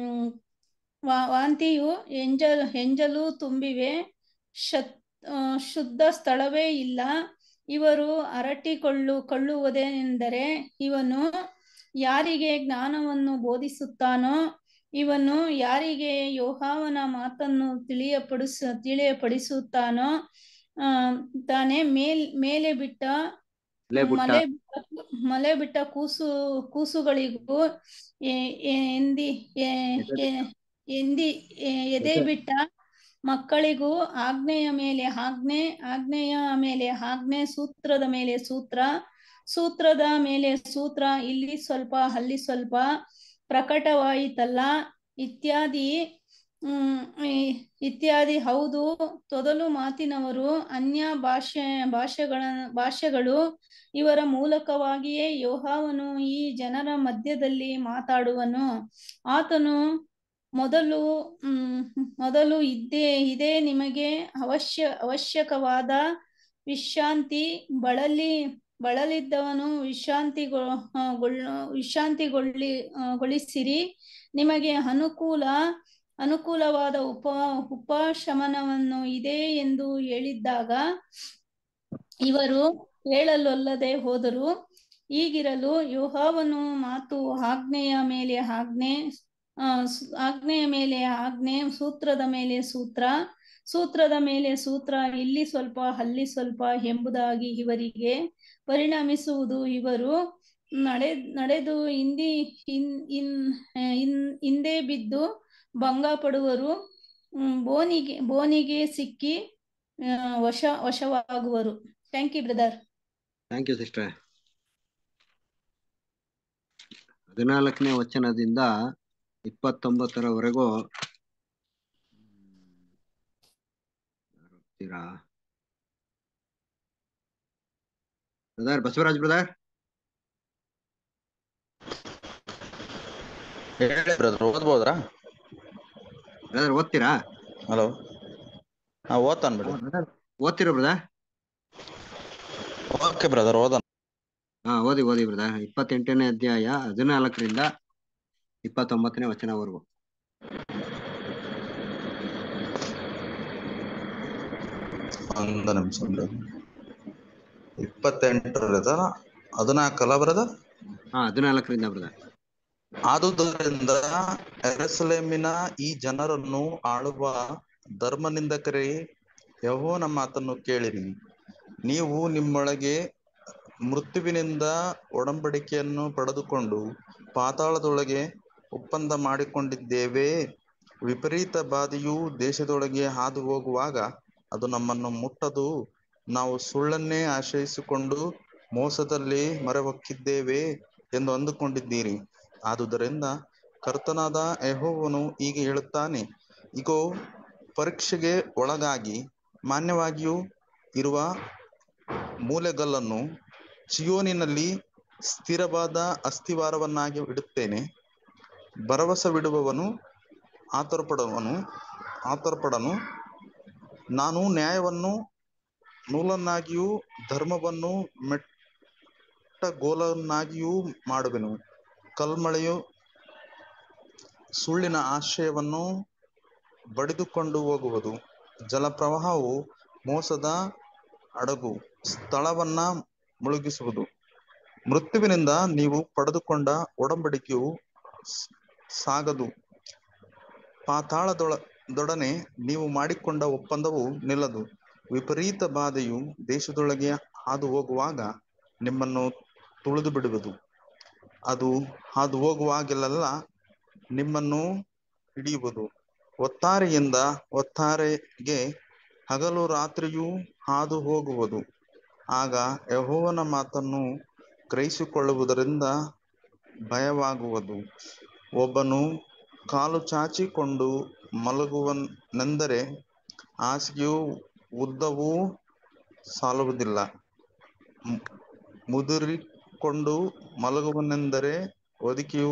ವಾ- ವಾಂತಿಯು ಎಂಜಲ್ ಎಂಜಲು ತುಂಬಿವೆ ಶತ್ ಆ, ಶುದ್ಧ ಸ್ಥಳವೇ ಇಲ್ಲ ಇವರು ಅರಟಿಕೊಳ್ಳು ಕೊಳ್ಳುವುದೇನೆಂದರೆ ಇವನು ಯಾರಿಗೆ ಜ್ಞಾನವನ್ನು ಬೋಧಿಸುತ್ತಾನೋ ಇವನು ಯಾರಿಗೆ ಯೋಹಾವನ ಮಾತನ್ನು ತಿಳಿಯಪಡಿಸ ತಿಳಿಯಪಡಿಸುತ್ತಾನೋ ಆ, ತಾನೇ ಮೇಲ್ ಮೇಲೆ ಬಿಟ್ಟ ಮಲೆ ಬುಟ್ಟ ಮಲೆ ಬಿಟ್ಟ ಮಲೆ ಬಿಟ್ಟ ಕೂಸು ಕೂಸುಗಳಿಗೂ ಎ- ಎ- ಎಂದಿ ಎ- ಎ- ಎಂದಿ ಎ- ಎದೆ ಬಿಟ್ಟ ಮಕ್ಕಳಿಗೂ ಆಜ್ಞೆಯ ಮೇಲೆ ಆಜ್ಞೆ ಆಜ್ಞೆಯ ಮೇಲೆ ಆಜ್ಞೆ ಸೂತ್ರದ ಮೇಲೆ ಸೂತ್ರ ಸೂತ್ರದ ಮೇಲೆ ಸೂತ್ರ ಇಲ್ಲಿ ಸ್ವಲ್ಪ ಅಲ್ಲಿ ಸ್ವಲ್ಪ ಪ್ರಕಟವಾಯಿತಲ್ಲ ಇತ್ಯಾದಿ ಹ್ಮ್ ಈ- ಇತ್ಯಾದಿ ಹೌದು ತೊದಲು ಮಾತಿನವರು ಅನ್ಯ ಭಾಷೆ ಭಾಷೆಗಳ ಭಾಷೆಗಳು ಇವರ ಮೂಲಕವಾಗಿಯೇ ಯೋಹಾವನು ಈ ಜನರ ಮಧ್ಯದಲ್ಲಿ ಮಾತಾಡುವನು ಆತನು ಮೊದಲು ಹ್ಮ್ ಮೊದಲು ಇದ್ದೇ ಇದೇ ನಿಮಗೆ ಅವಶ್ಯ ಅವಶ್ಯಕವಾದ ವಿಶ್ರಾಂತಿ ಬಳಲಿ ಬಳಲಿದ್ದವನು ವಿಶ್ರಾಂತಿಗೊ ಆ, ಗೊಳ್- ವಿಶ್ರಾಂತಿಗೊಳ್ಳಿ ಆ, ಗೊಳಿಸಿರಿ ನಿಮಗೆ ಅನುಕೂಲ ಅನುಕೂಲವಾದ ಉಪ ಉಪಶಮನವನ್ನು ಇದೆ ಎಂದು ಹೇಳಿದ್ದಾಗ ಇವರು ಹೇಳಲೊಲ್ಲದೆ ಹೋದರು ಹೀಗಿರಲು ಯೋಹಾವನು ಮಾತು ಆಜ್ಞೆಯ ಮೇಲೆ ಆಜ್ಞೆ ಆ, ಸ್- ಆಜ್ಞೆಯ ಮೇಲೆ ಆಜ್ಞೆ ಸೂತ್ರದ ಮೇಲೆ ಸೂತ್ರ ಸೂತ್ರದ ಮೇಲೆ ಸೂತ್ರ ಇಲ್ಲಿ ಸ್ವಲ್ಪ ಅಲ್ಲಿ ಸ್ವಲ್ಪ ಎಂಬುದಾಗಿ ಇವರಿಗೆ ಪರಿಣಮಿಸುವುದು ಇವರು ನಡೆ ನಡೆದು ಹಿಂದಿ ಹಿನ್ ಹಿನ್ ಹಿನ್ ಹಿಂದೆ ಬಿದ್ದು ಭಂಗ ಪಡುವರು ಹ್ಮ್, ಬೋನಿಗೆ ಬೋನಿಗೆ ಸಿಕ್ಕಿ ಆ, ವಶ ವಶವಾಗುವರು thank you brother thank you sister ಹದಿನಾಲ್ಕನೇ ವಚನದಿಂದ ಇಪ್ಪತ್ತೊಂಬತ್ತರವರೆಗೂ ಬ್ರದರ್ ಬಸವರಾಜ್ ಬ್ರದರ್ ಹೇಳಿ ಬ್ರದರ್ ಓದ್ಬೋದ್ರಾ ಬ್ರದರ್ ಓದ್ತೀರಾ ಹಲೋ ಹಾ ಓದ್ತಾನ್ ಬಿಡಿ ಓದ್ತೀರಾ ಬ್ರದರ್ ಓಕೆ ಬ್ರದರ್ ಓದನ್ ಹಾ ಓದಿ ಓದಿ ಬ್ರದರ್ ಇಪ್ಪತ್ತೆಂಟನೇ ಅಧ್ಯಾಯ ಹದಿನಾಲ್ಕರಿಂದ ಇಪ್ಪತ್ತೊಂಬತ್ತನೇ ವಚನವರೆಗೂ ಒಂದು ನಿಮಿಷ ಬ್ರದರ್ ಇಪ್ಪತ್ತೆಂಟರದ ಹದಿನಾಲ್ಕಲ್ಲ ಬ್ರದರ್ ಹಾ ಹದಿನಾಲ್ಕರಿಂದ ಬ್ರದರ್ ಆದುದರಿಂದ ಎರೆಸಲೇಮಿನ ಈ ಜನರನ್ನು ಆಳುವ ಧರ್ಮನಿಂದಕರೇ ಯೆಹೋವನ ಮಾತನ್ನು ಕೇಳಿರಿ ನೀವು ನಿಮ್ಮೊಳಗೆ ಮೃತ್ಯುವಿನಿಂದ ಒಡಂಬಡಿಕೆಯನ್ನು ಪಡೆದುಕೊಂಡು ಪಾತಾಳದೊಳಗೆ ಒಪ್ಪಂದ ಮಾಡಿಕೊಂಡಿದ್ದೇವೆ ವಿಪರೀತ ಬಾಧೆಯು ದೇಶದೊಳಗೆ ಹಾದು ಹೋಗುವಾಗ ಅದು ನಮ್ಮನ್ನು ಮುಟ್ಟದು ನಾವು ಸುಳ್ಳನ್ನೇ ಆಶ್ರಯಿಸಿಕೊಂಡು ಮೋಸದಲ್ಲಿ ಮೊರೆಹೊಕ್ಕಿದ್ದೇವೆ ಎಂದು ಅಂದುಕೊಂಡಿದ್ದೀರಿ ಆದುದರಿಂದ ಕರ್ತನಾದ ಯೆಹೋವನು ಹೀಗೆ ಹೇಳುತ್ತಾನೆ ಇಗೋ ಪರೀಕ್ಷೆಗೆ ಒಳಗಾಗಿ ಮಾನ್ಯವಾಗಿಯೂ ಇರುವ ಮೂಲೆಗಲ್ಲನ್ನು ಚಿಯೋನಿನಲ್ಲಿ ಸ್ಥಿರವಾದ ಅಸ್ಥಿವಾರವನ್ನಾಗಿ ಇಡುತ್ತೇನೆ ಭರವಸವಿಡುವವನು ಆತುರಪಡುವನು ಆತುರಪಡನು ನಾನು ನ್ಯಾಯವನ್ನು ನೂಲನ್ನಾಗಿಯೂ ಧರ್ಮವನ್ನು ಮೆಟ್ಟಗೋಲನ್ನಾಗಿಯೂ ಮಾಡುವೆನು ಕಲ್ಮಳೆಯು ಸುಳ್ಳಿನ ಆಶ್ರಯವನ್ನು ಬಡಿದುಕೊಂಡು ಹೋಗುವುದು ಜಲಪ್ರವಾಹವು ಮೋಸದ ಹಡಗು ಸ್ಥಳವನ್ನ ಮುಳುಗಿಸುವುದು ಮೃತ್ಯುವಿನಿಂದ ನೀವು ಪಡೆದುಕೊಂಡ ಒಡಂಬಡಿಕೆಯು ಸ್- ಸಾಗದು ಪಾತಾಳದೊಳ ದೊಡನೆ ನೀವು ಮಾಡಿಕೊಂಡ ಒಪ್ಪಂದವು ನಿಲ್ಲದು ವಿಪರೀತ ಬಾಧೆಯು ದೇಶದೊಳಗೆ ಹಾದು ಹೋಗುವಾಗ ನಿಮ್ಮನ್ನು ತುಳಿದು ಬಿಡುವುದು ಅದು ಹಾದು ಹೋಗುವಾಗೆಲ್ಲ ನಿಮ್ಮನ್ನು ಹಿಡಿಯುವುದು ಒತ್ತಾರೆಯಿಂದ ಒತ್ತಾರೆಗೆ ಹಗಲು ರಾತ್ರಿಯೂ ಹಾದು ಹೋಗುವುದು ಆಗ ಯೆಹೋವನ ಮಾತನ್ನು ಗ್ರಹಿಸಿಕೊಳ್ಳುವುದರಿಂದ ಭಯವಾಗುವುದು ಒಬ್ಬನು ಕಾಲು ಚಾಚಿಕೊಂಡು ಮಲಗುವನೆಂದರೆ ಹಾಸಿಗೆಯು ಉದ್ದವೂ ಸಾಲುವುದಿಲ್ಲ ಮು- ಮುದುರಿಕೊಂಡು ಮಲಗುವನೆಂದರೆ ಹೊದಿಕೆಯು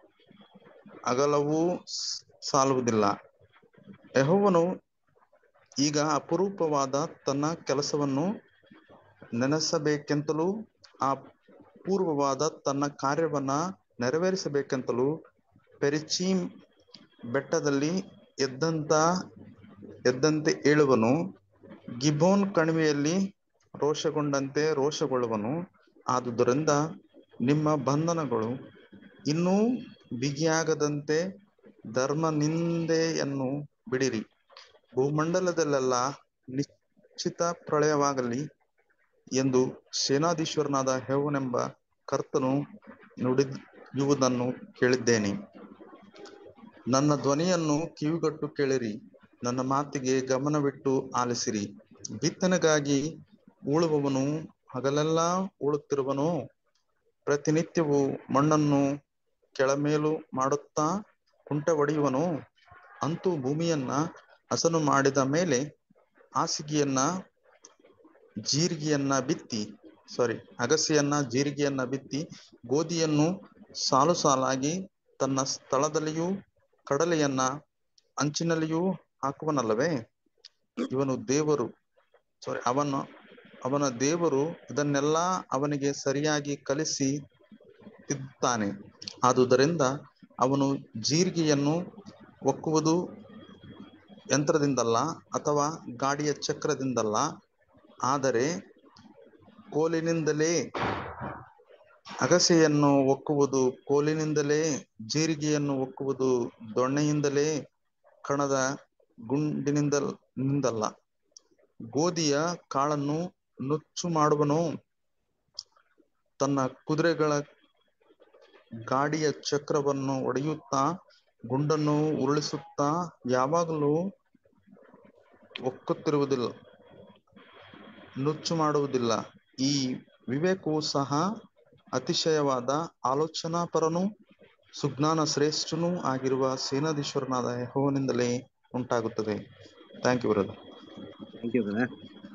ಅಗಲವೂ ಸ್- ಸಾಲುವುದಿಲ್ಲ ಯೆಹೋವನು ಈಗ ಅಪರೂಪವಾದ ತನ್ನ ಕೆಲಸವನ್ನು ನೆನೆಸಬೇಕೆಂತಲೂ ಆ ಪೂರ್ವವಾದ ತನ್ನ ಕಾರ್ಯವನ್ನ ನೆರವೇರಿಸಬೇಕೆಂತಲೂ ಪೆರಿಚೀಮ್ ಬೆಟ್ಟದಲ್ಲಿ ಎದ್ದಂತ ಎದ್ದಂತೆ ಏಳುವನು ಗಿಬೋನ್ ಕಣಿವೆಯಲ್ಲಿ ರೋಷಗೊಂಡಂತೆ ರೋಷಗೊಳ್ಳುವನು ಆದುದರಿಂದ ನಿಮ್ಮ ಬಂಧನಗಳು ಇನ್ನೂ ಬಿಗಿಯಾಗದಂತೆ ಧರ್ಮ ನಿಂದೆಯನ್ನು ಬಿಡಿರಿ ಭೂಮಂಡಲದಲ್ಲೆಲ್ಲ ನಿಶ್ಚಿತ ಪ್ರಳಯವಾಗಲಿ ಎಂದು ಸೇನಾಧೀಶ್ವರನಾದ ಹೆವನೆಂಬ ಕರ್ತನು ನುಡಿಯುವುದನ್ನು ಕೇಳಿದ್ದೇನೆ ನನ್ನ ಧ್ವನಿಯನ್ನು ಕಿವಿಗೊಟ್ಟು ಕೇಳಿರಿ ನನ್ನ ಮಾತಿಗೆ ಗಮನವಿಟ್ಟು ಆಲಿಸಿರಿ ಬಿತ್ತನೆಗಾಗಿ ಉಳುವವನು ಹಗಲೆಲ್ಲ ಉಳುತ್ತಿರುವನು ಪ್ರತಿನಿತ್ಯವೂ ಮಣ್ಣನ್ನು ಕೆಳಮೇಲು ಮಾಡುತ್ತಾ ಕುಂಟೆ ಹೊಡೆಯುವನು ಅಂತೂ ಭೂಮಿಯನ್ನ ಹಸನು ಮಾಡಿದ ಮೇಲೆ ಹಾಸಿಗೆಯನ್ನ ಜೀರಿಗೆಯನ್ನ ಬಿತ್ತಿ ಸಾರಿ ಅಗಸೆಯನ್ನ ಜೀರಿಗೆಯನ್ನ ಬಿತ್ತಿ ಗೋಧಿಯನ್ನು ಸಾಲು ಸಾಲಾಗಿ ತನ್ನ ಸ್ಥಳದಲ್ಲಿಯೂ ಕಡಲೆಯನ್ನ ಅಂಚಿನಲ್ಲಿಯೂ ಹಾಕುವನಲ್ಲವೇ ಇವನು ದೇವರು ಸಾರಿ ಅವನು ಅವನ ದೇವರು ಇದನ್ನೆಲ್ಲ ಅವನಿಗೆ ಸರಿಯಾಗಿ ಕಲಿಸಿ ತಿದ್ದುತ್ತಾನೆ ಆದುದರಿಂದ ಅವನು ಜೀರಿಗೆಯನ್ನು ಒಕ್ಕುವುದು ಯಂತ್ರದಿಂದಲ್ಲ ಅಥವಾ ಗಾಡಿಯ ಚಕ್ರದಿಂದಲ್ಲ ಆದರೆ ಕೋಲಿನಿಂದಲೇ ಅಗಸೆಯನ್ನು ಒಕ್ಕುವುದು ಕೋಲಿನಿಂದಲೇ ಜೀರಿಗೆಯನ್ನು ಒಕ್ಕುವುದು ದೊಣ್ಣೆಯಿಂದಲೇ ಕಣದ ಗುಂಡಿನಿಂದ ನಿಂದಲ್ಲ ಗೋಧಿಯ ಕಾಳನ್ನು ನುಚ್ಚು ಮಾಡುವನು ತನ್ನ ಕುದುರೆಗಳ ಗಾಡಿಯ ಚಕ್ರವನ್ನು ಒಡೆಯುತ್ತಾ ಗುಂಡನ್ನು ಉರುಳಿಸುತ್ತಾ ಯಾವಾಗಲೂ ಒಕ್ಕುತ್ತಿರುವುದಿಲ್ಲ ನುಚ್ಚು ಮಾಡುವುದಿಲ್ಲ ಈ ವಿವೇಕವು ಸಹ ಅತಿಶಯವಾದ ಆಲೋಚನಾಪರನೂ ಸುಜ್ಞಾನ ಶ್ರೇಷ್ಠನೂ ಆಗಿರುವ ಸೇನಾಧೀಶ್ವರನಾದ ಯೆಹೋವನಿಂದಲೇ ಉಂಟಾಗುತ್ತದೆ thank you brother thank you brother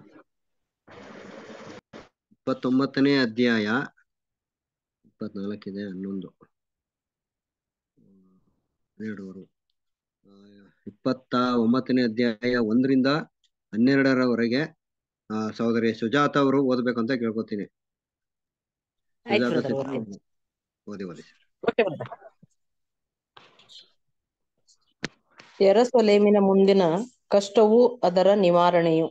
ಇಪ್ಪತ್ತೊಂಬತ್ತನೇ ಅಧ್ಯಾಯ ಇಪ್ಪತ್ನಾಲ್ಕಿದೆ ಹನ್ನೊಂದು ಹನ್ನೆರಡುವರು ಆ, ಇಪ್ಪತ್ತ ಒಂಬತ್ತನೇ ಅಧ್ಯಾಯ ಒಂದರಿಂದ ಹನ್ನೆರಡರವರೆಗೆ ಆ, ಸಹೋದರಿ ಸುಜಾತ ಅವರು ಓದ್ಬೇಕಂತ ಕೇಳ್ಕೊತೀನಿ ಆಯ್ತು ಸುಜಾತ brother, ಸಿಸ್ಟರ್ ಓದ್ತೀನಿ. ಓದಿ ಓದಿ ಓಕೆ brother. ಯೆರೂಸಲೇಮಿನ ಮುಂದಿನ ಕಷ್ಟವೂ ಅದರ ನಿವಾರಣೆಯು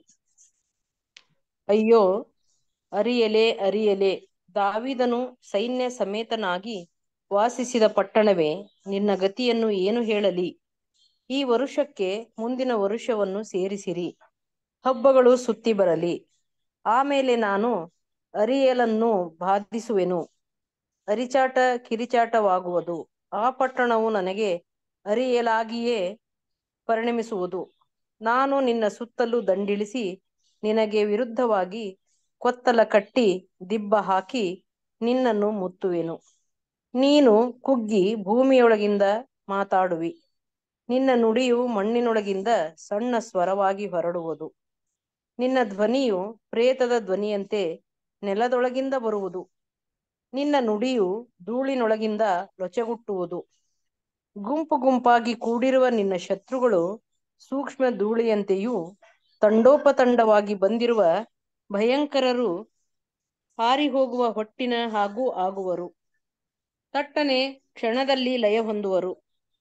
ಅಯ್ಯೋ ಅರಿಯಲೆ ಅರಿಯಲೆ ದಾವಿದನು ಸೈನ್ಯ ಸಮೇತನಾಗಿ ವಾಸಿಸಿದ ಪಟ್ಟಣವೇ ನಿನ್ನ ಗತಿಯನ್ನು ಏನು ಹೇಳಲಿ ಈ ವರುಷಕ್ಕೆ ಮುಂದಿನ ವರುಷವನ್ನು ಸೇರಿಸಿರಿ ಹಬ್ಬಗಳು ಸುತ್ತಿ ಬರಲಿ ಆಮೇಲೆ ನಾನು ಅರಿಯಲನ್ನು ಬಾಧಿಸುವೆನು ಅರಿಚಾಟ ಕಿರಿಚಾಟವಾಗುವುದು ಆ ಪಟ್ಟಣವು ನನಗೆ ಅರಿಯಲಾಗಿಯೇ ಪರಿಣಮಿಸುವುದು ನಾನು ನಿನ್ನ ಸುತ್ತಲೂ ದಂಡಿಳಿಸಿ ನಿನಗೆ ವಿರುದ್ಧವಾಗಿ ಕೊತ್ತಲ ಕಟ್ಟಿ ದಿಬ್ಬ ಹಾಕಿ ನಿನ್ನನ್ನು ಮುತ್ತುವೆನು ನೀನು ಕುಗ್ಗಿ ಭೂಮಿಯೊಳಗಿಂದ ಮಾತಾಡುವಿ ನಿನ್ನ ನುಡಿಯು ಮಣ್ಣಿನೊಳಗಿಂದ ಸಣ್ಣ ಸ್ವರವಾಗಿ ಹೊರಡುವುದು ನಿನ್ನ ಧ್ವನಿಯು ಪ್ರೇತದ ಧ್ವನಿಯಂತೆ ನೆಲದೊಳಗಿಂದ ಬರುವುದು ನಿನ್ನ ನುಡಿಯು ಧೂಳಿನೊಳಗಿಂದ ಲೊಚಗುಟ್ಟುವುದು ಗುಂಪು ಗುಂಪಾಗಿ ಕೂಡಿರುವ ನಿನ್ನ ಶತ್ರುಗಳು ಸೂಕ್ಷ್ಮ ಧೂಳಿಯಂತೆಯೂ ತಂಡೋಪತಂಡವಾಗಿ ಬಂದಿರುವ ಭಯಂಕರರು ಹಾರಿ ಹೋಗುವ ಹೊಟ್ಟಿನ ಹಾಗೂ ಆಗುವರು ತಟ್ಟನೆ ಕ್ಷಣದಲ್ಲಿ ಲಯ ಹೊಂದುವರು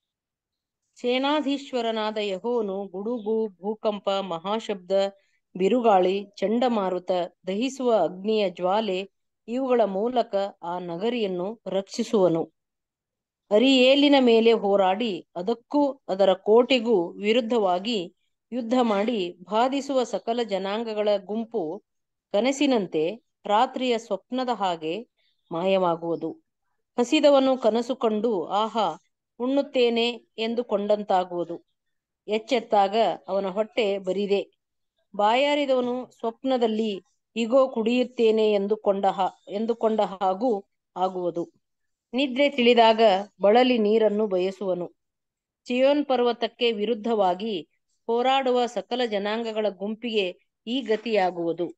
ಸೇನಾಧೀಶ್ವರನಾದ ಯಹೋವನು ಗುಡುಗು ಭೂಕಂಪ ಮಹಾಶಬ್ದ ಬಿರುಗಾಳಿ ಚಂಡಮಾರುತ ದಹಿಸುವ ಅಗ್ನಿಯ ಜ್ವಾಲೆ ಇವುಗಳ ಮೂಲಕ ಆ ನಗರಿಯನ್ನು ರಕ್ಷಿಸುವನು ಅರಿಯೇಲಿನ ಮೇಲೆ ಹೋರಾಡಿ ಅದಕ್ಕೂ ಅದರ ಕೋಟೆಗೂ ವಿರುದ್ಧವಾಗಿ ಯುದ್ಧ ಮಾಡಿ ಬಾಧಿಸುವ ಸಕಲ ಜನಾಂಗಗಳ ಗುಂಪು ಕನಸಿನಂತೆ ರಾತ್ರಿಯ ಸ್ವಪ್ನದ ಹಾಗೆ ಮಾಯವಾಗುವುದು ಹಸಿದವನು ಕನಸು ಕಂಡು ಆಹಾ ಉಣ್ಣುತ್ತೇನೆ ಎಂದು ಕೊಂಡಂತಾಗುವುದು ಎಚ್ಚೆತ್ತಾಗ ಅವನ ಹೊಟ್ಟೆ ಬರಿದೆ ಬಾಯಾರಿದವನು ಸ್ವಪ್ನದಲ್ಲಿ ಇಗೋ ಕುಡಿಯುತ್ತೇನೆ ಎಂದುಕೊಂಡ ಹಾ ಎಂದುಕೊಂಡ ಹಾಗೂ ಆಗುವುದು ನಿದ್ರೆ ತಿಳಿದಾಗ ಬಳಲಿ ನೀರನ್ನು ಬಯಸುವನು ಚಿಯೋನ್ ಪರ್ವತಕ್ಕೆ ವಿರುದ್ಧವಾಗಿ ಹೋರಾಡುವ ಸಕಲ ಜನಾಂಗಗಳ ಗುಂಪಿಗೆ ಈ ಗತಿಯಾಗುವುದು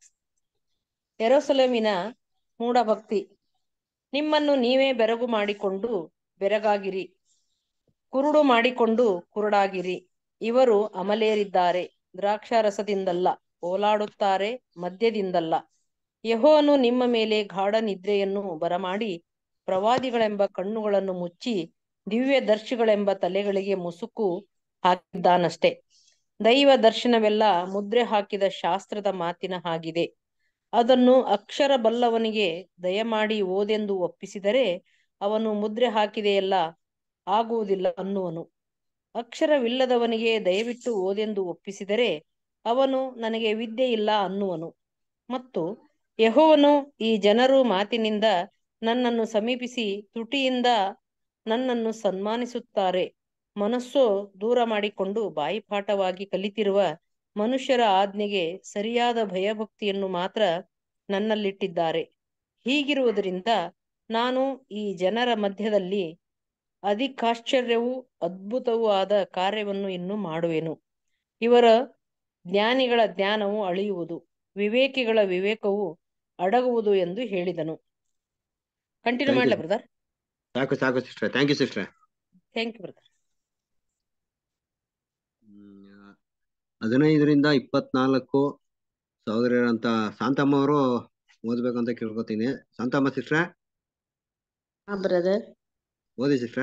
ಯೆರೂಸಲೇಮಿನ ಮೂಢಭಕ್ತಿ ನಿಮ್ಮನ್ನು ನೀವೇ ಬೆರಗು ಮಾಡಿಕೊಂಡು ಬೆರಗಾಗಿರಿ ಕುರುಡು ಮಾಡಿಕೊಂಡು ಕುರುಡಾಗಿರಿ ಇವರು ಅಮಲೇರಿದ್ದಾರೆ ದ್ರಾಕ್ಷಾರಸದಿಂದಲ್ಲ ಓಲಾಡುತ್ತಾರೆ ಮದ್ಯದಿಂದಲ್ಲ ಯೆಹೋವನು ನಿಮ್ಮ ಮೇಲೆ ಗಾಢ ನಿದ್ರೆಯನ್ನು ಬರಮಾಡಿ ಪ್ರವಾದಿಗಳೆಂಬ ಕಣ್ಣುಗಳನ್ನು ಮುಚ್ಚಿ ದಿವ್ಯ ದರ್ಶಿಗಳೆಂಬ ತಲೆಗಳಿಗೆ ಮುಸುಕು ಹಾಕಿದ್ದಾನಷ್ಟೆ ದೈವ ದರ್ಶನವೆಲ್ಲ ಮುದ್ರೆ ಹಾಕಿದ ಶಾಸ್ತ್ರದ ಮಾತಿನ ಹಾಗಿದೆ ಅದನ್ನು ಅಕ್ಷರ ಬಲ್ಲವನಿಗೆ ದಯಮಾಡಿ ಓದೆಂದು ಒಪ್ಪಿಸಿದರೆ ಅವನು ಮುದ್ರೆ ಹಾಕಿದೆಯಲ್ಲ ಆಗುವುದಿಲ್ಲ ಅನ್ನುವನು ಅಕ್ಷರವಿಲ್ಲದವನಿಗೆ ದಯವಿಟ್ಟು ಓದೆಂದು ಒಪ್ಪಿಸಿದರೆ ಅವನು ನನಗೆ ವಿದ್ಯೆ ಇಲ್ಲ ಅನ್ನುವನು ಮತ್ತು ಯೆಹೋವನು ಈ ಜನರು ಮಾತಿನಿಂದ ನನ್ನನ್ನು ಸಮೀಪಿಸಿ ತುಟಿಯಿಂದ ನನ್ನನ್ನು ಸನ್ಮಾನಿಸುತ್ತಾರೆ ಮನಸ್ಸೋ ದೂರ ಮಾಡಿಕೊಂಡು ಬಾಯಿಪಾಠವಾಗಿ ಕಲಿತಿರುವ ಮನುಷ್ಯರ ಆಜ್ಞೆಗೆ ಸರಿಯಾದ ಭಯಭಕ್ತಿಯನ್ನು ಮಾತ್ರ ನನ್ನಲ್ಲಿಟ್ಟಿದ್ದಾರೆ ಹೀಗಿರುವುದರಿಂದ ನಾನು ಈ ಜನರ ಮಧ್ಯದಲ್ಲಿ ಅಧಿಕಾಶ್ಚರ್ಯವೂ ಅದ್ಭುತವೂ ಆದ ಕಾರ್ಯವನ್ನು ಇನ್ನು ಮಾಡುವೆನು ಇವರ ಜ್ಞಾನಿಗಳ ಜ್ಞಾನವು ಅಳಿಯುವುದು ವಿವೇಕಿಗಳ ವಿವೇಕವು ಅಡಗುವುದು ಎಂದು ಹೇಳಿದನು ಕಂಟಿನ್ಯೂ Thank you. ಮಾಡ್ಲಾ ಬ್ರದರ್ ಸಾಕು ಸಾಕು sister thank you sister thank you brother ಹದಿನೈದರಿಂದ ಇಪ್ಪತ್ನಾಲ್ಕು ಸಹೋದರಿಯರಂತ ಶಾಂತಮ್ಮ ಅವರು ಓದ್ಬೇಕಂತ ಕೇಳ್ಕೊತೀನಿ ಶಾಂತಮ್ಮ ಸಿಸ್ಟ್ರೆ ಹಾ ಬ್ರದರ್ ಓದಿ ಸಿಸ್ಟ್ರೆ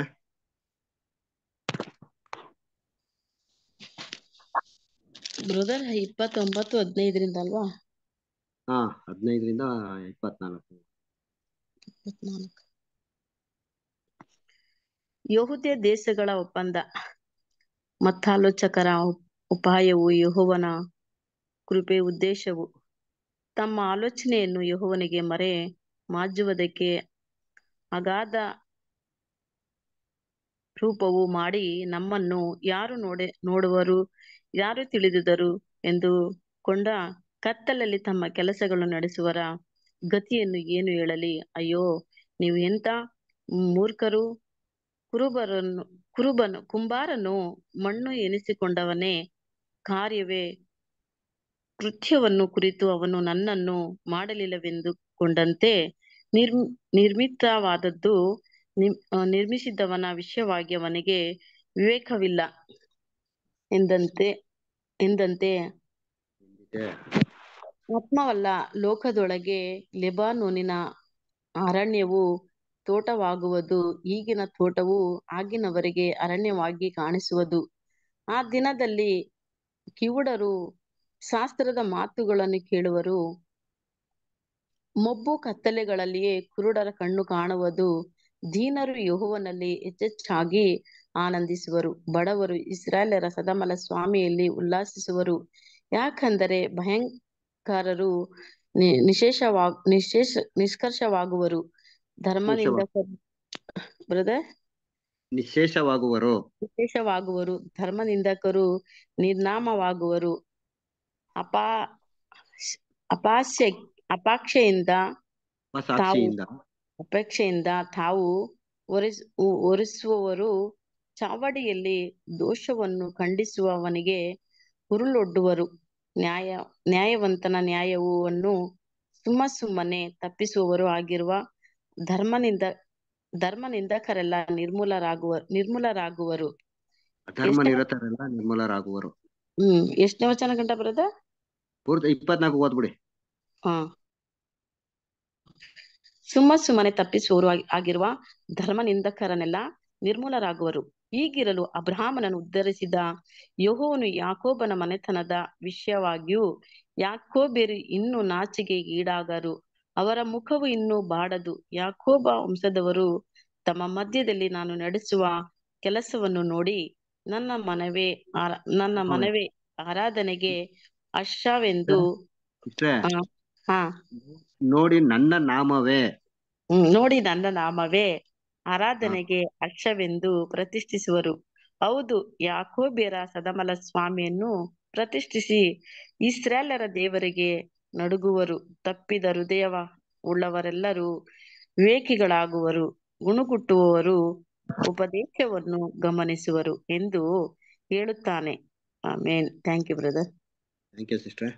ಬ್ರದರ್ ಇಪ್ಪತ್ತೊಂಬತ್ತು ಹದಿನೈದರಿಂದ ಅಲ್ವಾ ಹಾ ಹದಿನೈದರಿಂದ ಇಪ್ಪತ್ನಾಲ್ಕು ಇಪ್ಪತ್ನಾಲ್ಕು ಯಹೂದ್ಯ ದೇಶಗಳ ಒಪ್ಪಂದ ಮತ್ತಾಲೋಚಕರ ಉಪಾಯವು ಯೆಹೋವನ ಕೃಪೆ ಉದ್ದೇಶವು ತಮ್ಮ ಆಲೋಚನೆಯನ್ನು ಯೆಹೋವನಿಗೆ ಮರೆ ಮಾಜುವುದಕ್ಕೆ ಅಗಾಧ ರೂಪವು ಮಾಡಿ ನಮ್ಮನ್ನು ಯಾರು ನೋಡೆ ನೋಡುವರು ಯಾರು ತಿಳಿದುದರು ಎಂದು ಕೊಂಡ ಕತ್ತಲಲ್ಲಿ ತಮ್ಮ ಕೆಲಸಗಳನ್ನು ನಡೆಸುವರ ಗತಿಯನ್ನು ಏನು ಹೇಳಲಿ ಅಯ್ಯೋ ನೀವು ಎಂತ ಮೂರ್ಖರು ಕುರುಬರನ್ನು ಕುರುಬನು ಕುಂಬಾರನು ಮಣ್ಣು ಎನಿಸಿಕೊಂಡವನೇ ಕಾರ್ಯವೇ ಕೃತ್ಯವನ್ನು ಕುರಿತು ಅವನು ನನ್ನನ್ನು ಮಾಡಲಿಲ್ಲವೆಂದು ಕೊಂಡಂತೆ ನಿರ್ಮ್ ನಿರ್ಮಿತವಾದದ್ದು ನಿಮ್ ಆ, ನಿರ್ಮಿಸಿದವನ ವಿಷಯವಾಗಿ ಅವನಿಗೆ ವಿವೇಕವಿಲ್ಲ ಎಂದಂತೆ ಎಂದಂತೆ ಆತ್ಮವಲ್ಲ ಲೋಕದೊಳಗೆ ಲೆಬಾನೋನಿನ ಅರಣ್ಯವು ತೋಟವಾಗುವುದು ಈಗಿನ ತೋಟವು ಆಗಿನವರೆಗೆ ಅರಣ್ಯವಾಗಿ ಕಾಣಿಸುವುದು ಆ ದಿನದಲ್ಲಿ ಕಿವುಡರು ಶಾಸ್ತ್ರದ ಮಾತುಗಳನ್ನು ಕೇಳುವರು ಮೊಬ್ಬು ಕತ್ತಲೆಗಳಲ್ಲಿಯೇ ಕುರುಡರ ಕಣ್ಣು ಕಾಣುವುದು ದೀನರು ಯೆಹೋವನಲ್ಲಿ ಹೆಚ್ಚೆಚ್ಚಾಗಿ ಆನಂದಿಸುವರು ಬಡವರು ಇಸ್ರಾಯೇಲರ ಸದಮಲ ಸ್ವಾಮಿಯಲ್ಲಿ ಉಲ್ಲಾಸಿಸುವರು ಯಾಕಂದರೆ ಭಯಂಕರರು ನಿ- ನಿಶೇಷವಾಗ್ ನಿಶೇಷ ನಿಷ್ಕರ್ಷವಾಗುವರು ಧರ್ಮನಿಂದ ಬ್ರದರ್ ನಿಶೇಷವಾಗುವರು ವಿಶೇಷವಾಗುವರು ಧರ್ಮನಿಂದಕರು ನಿರ್ನಾಮವಾಗುವರು ಅಪಾ ಅಪಾಸ್ಯ ಅಪಾಕ್ಷೆಯಿಂದ ತಾವು ಸಾಕ್ಷಿಯಿಂದ ಅಪೇಕ್ಷೆಯಿಂದ ತಾವು ಒರೆಸ್ ಒ- ಒರೆಸುವವರು ಚಾವಡಿಯಲ್ಲಿ ದೋಷವನ್ನು ಖಂಡಿಸುವವನಿಗೆ ಉರುಳೊಡ್ಡುವರು ನ್ಯಾಯ ನ್ಯಾಯವಂತನ ನ್ಯಾಯವನ್ನು ಸುಮ್ಮ ಸುಮ್ಮನೆ ತಪ್ಪಿಸುವವರು ಆಗಿರುವ ಧರ್ಮನಿಂದ ಧರ್ಮನಿಂದಕರೆಲ್ಲ ನಿರ್ಮೂಲರಾಗುವ ನಿರ್ಮೂಲರಾಗುವರು ಧರ್ಮ ಎಷ್ಟನೇ ನಿರತರೆಲ್ಲ ನಿರ್ಮೂಲರಾಗುವರು ಹ್ಮ್ ಎಷ್ಟನೇ ವಚನ ಗಂಟ ಬರದ ಪೂರ್ತಿ ಇಪ್ಪತ್ನಾಲ್ಕು ಓದ್ಬಿಡಿ ಹಾ ಸುಮ್ಮ ಸುಮ್ಮನೆ ತಪ್ಪಿಸುವವರು ಆಗಿ- ಆಗಿರುವ ಧರ್ಮನಿಂದಕರನ್ನೆಲ್ಲ ನಿರ್ಮೂಲರಾಗುವರು ಹೀಗಿರಲು ಅಬ್ರಹಾಮನನ್ನು ಉದ್ಧರಿಸಿದ ಯೆಹೋವನು ಯಾಕೋಬನ ಮನೆತನದ ವಿಷಯವಾಗಿಯೂ ಯಾಕೋಬ್ಯರು ಇನ್ನೂ ನಾಚಿಕೆಗೆ ಈಡಾಗರು ಅವರ ಮುಖವು ಇನ್ನೂ ಬಾಡದು ಯಾಕೋಬ ವಂಶದವರು ತಮ್ಮ ಮಧ್ಯದಲ್ಲಿ ನಾನು ನಡೆಸುವ ಕೆಲಸವನ್ನು ನೋಡಿ ನನ್ನ ಮನವೇ ಆರ- ನನ್ನ ಮನವೇ ಆರಾಧನೆಗೆ ಅಶ್ವವೆಂದು ಇಷ್ಟೇ ಆ, ಹಾ ನೋಡಿ ನನ್ನ ನಾಮವೇ ಹ್ಮ್ ನೋಡಿ ನನ್ನ ನಾಮವೇ ಆರಾಧನೆಗೆ ಅಕ್ಷವೆಂದು ಪ್ರತಿಷ್ಠಿಸುವರು ಹೌದು ಯಾಕೋಬ್ಯರ ಸದಮಲ ಸ್ವಾಮಿಯನ್ನು ಪ್ರತಿಷ್ಠಿಸಿ ಇಸ್ರಾಯೇಲರ ದೇವರಿಗೆ ನಡುಗುವರು ತಪ್ಪಿದ ಹೃದಯವ ಉಳ್ಳವರೆಲ್ಲರೂ ವಿವೇಕಿಗಳಾಗುವರು ಗುಣಗುಟ್ಟುವವರು ಉಪದೇಶವನ್ನು ಗಮನಿಸುವರು ಎಂದು ಹೇಳುತ್ತಾನೆ amen thank you brother thank you sister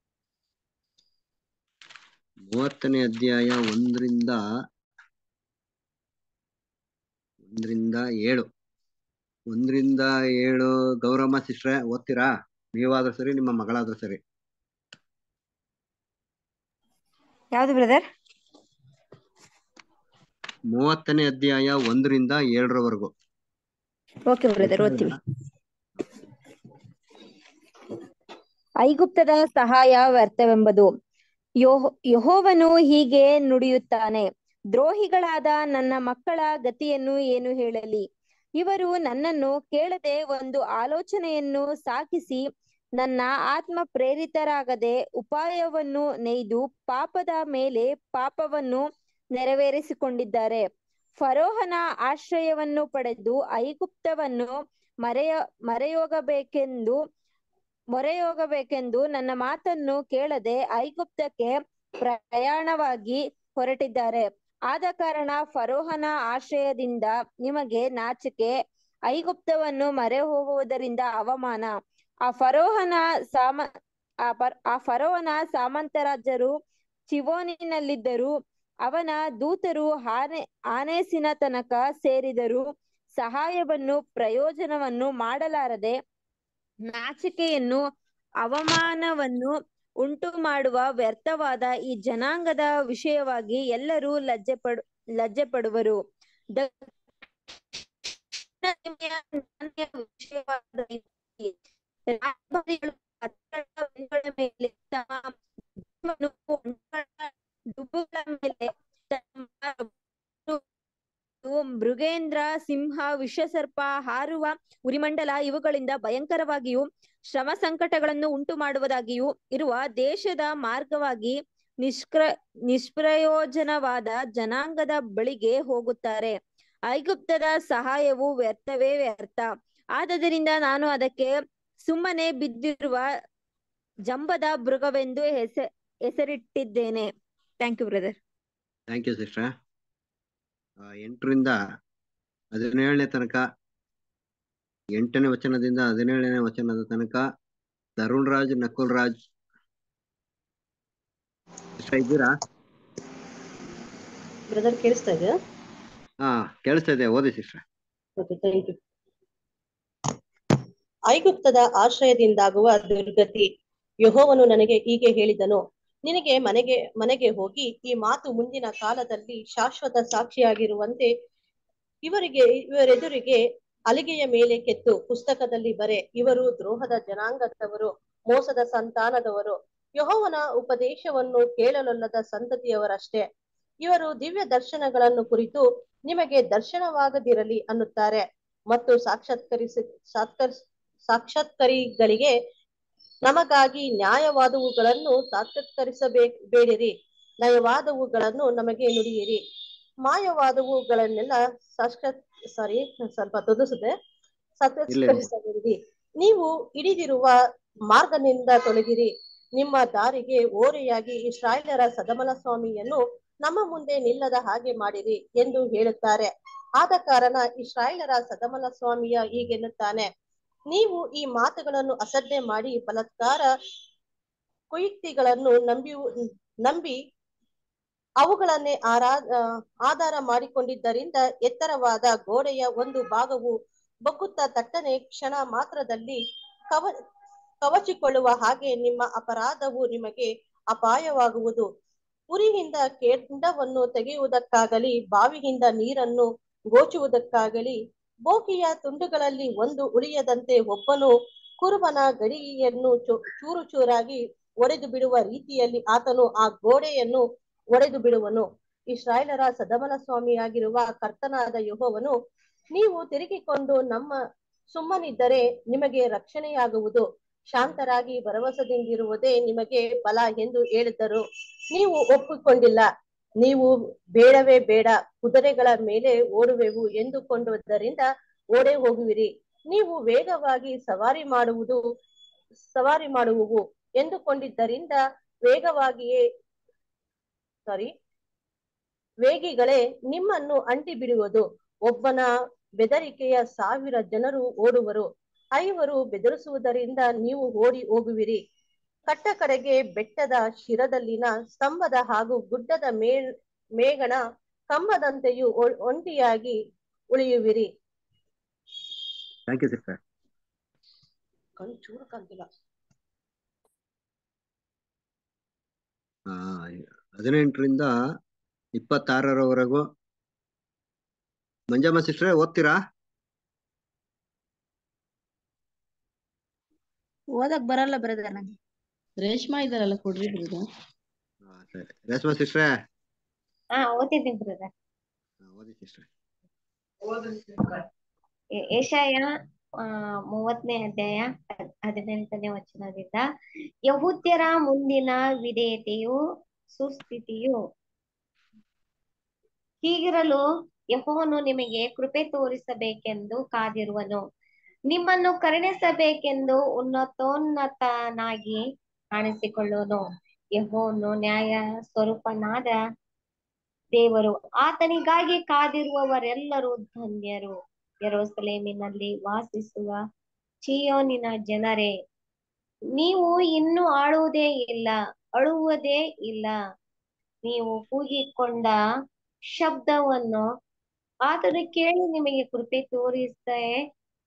ಮೂವತ್ತನೇ ಅಧ್ಯಾಯ ಒಂದರಿಂದ ಒಂದರಿಂದ ಏಳು ಒಂದರಿಂದ ಏಳು ಗೌರಮ್ಮ ಸಿಸ್ಟ್ರೆ ಓದ್ತೀರಾ ನೀವಾದ್ರೂ ಸರಿ ನಿಮ್ಮ ಮಗಳಾದ್ರೂ ಸರಿ ಯಾವ್ದು ಬ್ರದರ್ ಮೂವತ್ತನೇ ಅಧ್ಯಾಯ ಒಂದರಿಂದ ಏಳರವರೆಗೂ ಓಕೆ ಬ್ರದರ್ ಓದ್ತೀವಿ ಐಗುಪ್ತದ ಸಹಾಯ ವ್ಯರ್ಥವೆಂಬುದು ಯೋಹ್ ಯಹೋವನು ಹೀಗೆ ನುಡಿಯುತ್ತಾನೆ ದ್ರೋಹಿಗಳಾದ ನನ್ನ ಮಕ್ಕಳ ಗತಿಯನ್ನು ಏನು ಹೇಳಲಿ ಇವರು ನನ್ನನ್ನು ಕೇಳದೆ ಒಂದು ಆಲೋಚನೆಯನ್ನು ಸಾಕಿಸಿ ನನ್ನ ಆತ್ಮ ಪ್ರೇರಿತರಾಗದೆ ಉಪಾಯವನ್ನು ನೆಯ್ದು ಪಾಪದ ಮೇಲೆ ಪಾಪವನ್ನು ನೆರವೇರಿಸಿಕೊಂಡಿದ್ದಾರೆ ಫರೋಹನ ಆಶ್ರಯವನ್ನು ಪಡೆದು ಐಗುಪ್ತವನ್ನು ಮರೆಯ ಮರೆಯೋಗಬೇಕೆಂದು ಮೊರೆಯೋಗಬೇಕೆಂದು ನನ್ನ ಮಾತನ್ನು ಕೇಳದೆ ಐಗುಪ್ತಕ್ಕೆ ಪ್ರಯಾಣವಾಗಿ ಹೊರಟಿದ್ದಾರೆ ಆದ ಕಾರಣ ಫರೋಹನ ಆಶ್ರಯದಿಂದ ನಿಮಗೆ ನಾಚಿಕೆ ಐಗುಪ್ತವನ್ನು ಮರೆ ಹೋಗುವುದರಿಂದ ಅವಮಾನ ಆ ಫರೋಹನ ಸಾಮ ಆ ಪರ್- ಆ ಫರೋಹನ ಸಾಮಂತರಾಜರು ಚಿವೋನಿನಲ್ಲಿದ್ದರು ಅವನ ದೂತರು ಆನೆ ಆನೇಸಿನ ತನಕ ಸೇರಿದರು ಸಹಾಯವನ್ನು ಪ್ರಯೋಜನವನ್ನು ಮಾಡಲಾರದೆ ನಾಚಿಕೆಯನ್ನು ಅವಮಾನವನ್ನು ಉಂಟು ಮಾಡುವ ವ್ಯರ್ಥವಾದ ಈ ಜನಾಂಗದ ವಿಷಯವಾಗಿ ಎಲ್ಲರೂ ಲಜ್ಜೆ ಪಡು ಲಜ್ಜೆ ಪಡುವರು ದಕ್ಷಿಣ ನಾಣ್ಯ ವಿಷಯವಾದ ಈ ರಾಯಭಾರಿಗಳು ಕತ್ತಲಗಳ ಮೇಲೆ ತಮ್ಮ ದುಃಖವನ್ನು ಒಂಟೆಗಳ ಡುಬ್ಬುಗಳ ಮೇಲೆ ತಮ್ಮ ಮೃಗೇಂದ್ರ ಸಿಂಹ ವಿಷಸರ್ಪ ಹಾರುವ ಉರಿಮಂಡಲ ಇವುಗಳಿಂದ ಭಯಂಕರವಾಗಿಯೂ ಶ್ರಮ ಸಂಕಟಗಳನ್ನು ಉಂಟು ಮಾಡುವುದಾಗಿಯೂ ಇರುವ ದೇಶದ ಮಾರ್ಗವಾಗಿ ನಿಷ್ಕ್ರ ನಿಷ್ಪ್ರಯೋಜನವಾದ ಜನಾಂಗದ ಬಳಿಗೆ ಹೋಗುತ್ತಾರೆ ಐಗುಪ್ತದ ಸಹಾಯವು ವ್ಯರ್ಥವೇ ವ್ಯರ್ಥ ಆದದರಿಂದ ನಾನು ಅದಕ್ಕೆ ಸುಮ್ಮನೆ ಬಿದ್ದಿರುವ ಜಂಬದ ಮೃಗವೆಂದು ಹೆಸ ಹೆಸರಿಟ್ಟಿದ್ದೇನೆ thank you brother thank you sister ಎಂಟರಿಂದ ಹದಿನೇಳನೇ ತನಕ ಎಂಟನೇ ವಚನದಿಂದ ಹದಿನೇಳನೇ ವಚನದ ತನಕ ತರುಣ್ ರಾಜ್ ನಕುಲ್ ರಾಜ್ ಸಿಸ್ಟರ್ ಇದ್ದೀರಾ ಬ್ರದರ್ ಕೇಳಿಸ್ತಾ ಇದೆಯಾ ಹಾ ಕೇಳಿಸ್ತಾ ಇದೆ ಓದಿ ಸಿಸ್ಟರ್ ಓಕೆ ಥ್ಯಾಂಕ್ ಯು ಐಗುಪ್ತದ ಆಶ್ರಯದಿಂದಾಗುವ ದುರ್ಗತಿ ಯೆಹೋವನು ನನಗೆ ಹೀಗೆ ಹೇಳಿದನು ನಿನಗೆ ಮನೆಗೆ ಮನೆಗೆ ಹೋಗಿ ಈ ಮಾತು ಮುಂದಿನ ಕಾಲದಲ್ಲಿ ಶಾಶ್ವತ ಸಾಕ್ಷಿಯಾಗಿರುವಂತೆ ಇವರಿಗೆ ಇವರೆದುರಿಗೆ ಅಲಿಗೆಯ ಮೇಲೆ ಕೆತ್ತು ಪುಸ್ತಕದಲ್ಲಿ ಬರೆ ಇವರು ದ್ರೋಹದ ಜನಾಂಗದವರು ಮೋಸದ ಸಂತಾನದವರು ಯೆಹೋವನ ಉಪದೇಶವನ್ನು ಕೇಳಲೊಲ್ಲದ ಸಂತತಿಯವರಷ್ಟೇ ಇವರು ದಿವ್ಯ ದರ್ಶನಗಳನ್ನು ಕುರಿತು ನಿಮಗೆ ದರ್ಶನವಾಗದಿರಲಿ ಅನ್ನುತ್ತಾರೆ ಮತ್ತು ಸಾಕ್ಷಾತ್ಕರಿಸಿ ಸಾತ್ಕರ್ ಸಾಕ್ಷಾತ್ಕರಿಗಳಿಗೆ ನಮಗಾಗಿ ನ್ಯಾಯವಾದವುಗಳನ್ನು ಸಾಕ್ಷಾತ್ಕರಿಸಬೇಕ್ ಬೇಡಿರಿ ನಯವಾದವುಗಳನ್ನು ನಮಗೆ ನುಡಿಯಿರಿ ಮಾಯವಾದವುಗಳನ್ನೆಲ್ಲ ಸಾಕ್ಷಾತ್ ಸಾರಿ ಸ್ವಲ್ಪ ತೊದಸಿದೆ ಸಾಕ್ಷಾತ್ಕರಿಸಬೇಡಿರಿ ನೀವು ಹಿಡಿದಿರುವ ಮಾರ್ಗನಿಂದ ತೊಲಗಿರಿ ನಿಮ್ಮ ದಾರಿಗೆ ಓರೆಯಾಗಿ ಇಸ್ರಾಯೇಲರ ಸದಮನ ಸ್ವಾಮಿಯನ್ನು ನಮ್ಮ ಮುಂದೆ ನಿಲ್ಲದ ಹಾಗೆ ಮಾಡಿರಿ ಎಂದು ಹೇಳುತ್ತಾರೆ ಆದ ಕಾರಣ ಇಸ್ರಾಯೇಲರ ಸದಮನ ಸ್ವಾಮಿಯ ಹೀಗೆನ್ನುತ್ತಾನೆ ನೀವು ಈ ಮಾತುಗಳನ್ನು ಅಸಡ್ಡೆ ಮಾಡಿ ಬಲಾತ್ಕಾರ ಕುಯುಕ್ತಿಗಳನ್ನು ನಂಬಿ ನಂಬಿ ಅವುಗಳನ್ನೇ ಆರಾ ಆಧಾರ ಮಾಡಿಕೊಂಡಿದ್ದರಿಂದ ಎತ್ತರವಾದ ಗೋಡೆಯ ಒಂದು ಭಾಗವು ಬಗ್ಗುತ್ತಾ ತಟ್ಟನೆ ಕ್ಷಣ ಮಾತ್ರದಲ್ಲಿ ಕವ ಕವಚಿಕೊಳ್ಳುವ ಹಾಗೆ ನಿಮ್ಮ ಅಪರಾಧವು ನಿಮಗೆ ಅಪಾಯವಾಗುವುದು ಉರಿಯಿಂದ ಕೆಂಡವನ್ನು ತೆಗೆಯುವುದಕ್ಕಾಗಲಿ ಬಾವಿಯಿಂದ ನೀರನ್ನು ಗೋಚುವುದಕ್ಕಾಗಲಿ ಬೋಕಿಯ ತುಂಡುಗಳಲ್ಲಿ ಒಂದು ಉಳಿಯದಂತೆ ಒಬ್ಬನು ಕುರುಬನ ಗಡಿಯನ್ನು ಚೂರು ಚೂರಾಗಿ ಒಡೆದು ಬಿಡುವ ರೀತಿಯಲ್ಲಿ ಆತನು ಆ ಗೋಡೆಯನ್ನು ಒಡೆದು ಬಿಡುವನು ಇಸ್ರಾಯೇಲರ ಸದಮನ ಸ್ವಾಮಿಯಾಗಿರುವ ಕರ್ತನಾದ ಯೆಹೋವನು ನೀವು ತಿರುಗಿಕೊಂಡು ನಮ್ಮ ಸುಮ್ಮನಿದ್ದರೆ ನಿಮಗೆ ರಕ್ಷಣೆಯಾಗುವುದು ಶಾಂತರಾಗಿ ಭರವಸೆದಿಂದಿರುವುದೇ ನಿಮಗೆ ಬಲ ಎಂದು ಹೇಳಿದರು ನೀವು ಒಪ್ಪಿಕೊಂಡಿಲ್ಲ ನೀವು ಬೇಡವೇ ಬೇಡ ಕುದುರೆಗಳ ಮೇಲೆ ಓಡುವೆವು ಎಂದುಕೊಂಡುವುದರಿಂದ ಓಡೇ ಹೋಗುವಿರಿ ನೀವು ವೇಗವಾಗಿ ಸವಾರಿ ಮಾಡುವುದು ಸವಾರಿ ಮಾಡುವುವು ಎಂದುಕೊಂಡಿದ್ದರಿಂದ ವೇಗವಾಗಿಯೇ ಸಾರಿ ವೇಗಿಗಳೇ ನಿಮ್ಮನ್ನು ಅಂಟಿ ಬಿಡುವುದು ಒಬ್ಬನ ಬೆದರಿಕೆಯ ಸಾವಿರ ಜನರು ಓಡುವರು ಐವರು ಬೆದರಿಸುವುದರಿಂದ ನೀವು ಓಡಿ ಹೋಗುವಿರಿ ಕಟ್ಟ ಕಡೆಗೆ ಬೆಟ್ಟದ ಶಿರದಲ್ಲಿನ ಸ್ತಂಭದ ಹಾಗೂ ಗುಡ್ಡದ ಮೇಲ್ ಮೇಗಣ ಕಂಬದಂತೆಯೂ ಒಂಟಿಯಾಗಿ ಉಳಿಯುವಿರಿ ಥ್ಯಾಂಕ್ ಯು ಸಿಸ್ಟರ್ ಚೂರು ಕಾಣ್ತಿಲ್ಲ ಆ ಹದಿನೆಂಟರಿಂದ ಇಪ್ಪತ್ತಾರರವರೆಗೂ ಮಂಜಮ್ಮ ಸಿಸ್ಟ್ರೆ ಓದ್ತೀರಾ ಓದಕ್ ಬರಲ್ಲ ಬ್ರದರ್ ನಂಗೆ ರೇಷ್ಮಾ ಇದಾರಲ್ಲ ಕೊಡ್ರಿ ಬ್ರದರ್ ಹಾ, ಸರಿ ರೇಷ್ಮಾ ಸಿಸ್ಟ್ರೆ ಹಾ ಓದಿದ್ದೀನಿ ಬ್ರದರ್ ಓದಿ ಸಿಸ್ಟ್ರೆ ಏಷಾಯ ಆ ಮೂವತ್ತನೇ ಅಧ್ಯಾಯ ಹದ್- ಹದಿನೆಂಟನೇ ವಚನದಿಂದ ಯಹೂದ್ಯರ ಮುಂದಿನ ವಿಧೇಯತೆಯು ಸುಸ್ಥಿತಿಯು ಹೀಗಿರಲು ಯೆಹೋವನು ನಿಮಗೆ ಕೃಪೆ ತೋರಿಸಬೇಕೆಂದು ಕಾದಿರುವನು ನಿಮ್ಮನ್ನು ಕರುಣಿಸಬೇಕೆಂದು ಉನ್ನತೋನ್ನತನಾಗಿ ಕಾಣಿಸಿಕೊಳ್ಳುವನು ಯೆಹೋವನು ನ್ಯಾಯ ಸ್ವರೂಪನಾದ ದೇವರು ಆತನಿಗಾಗಿ ಕಾದಿರುವವರೆಲ್ಲರೂ ಧನ್ಯರು ಯೆರೂಸಲೇಮಿನಲ್ಲಿ ವಾಸಿಸುವ ಚಿಯೋನಿನ ಜನರೇ ನೀವು ಇನ್ನು ಆಳುವುದೇ ಇಲ್ಲ ಅಳುವುದೇ ಇಲ್ಲ ನೀವು ಕೂಗಿಕೊಂಡ ಶಬ್ದವನ್ನು ಆತನು ಕೇಳಿ ನಿಮಗೆ ಕೃಪೆ ತೋರಿಸೇ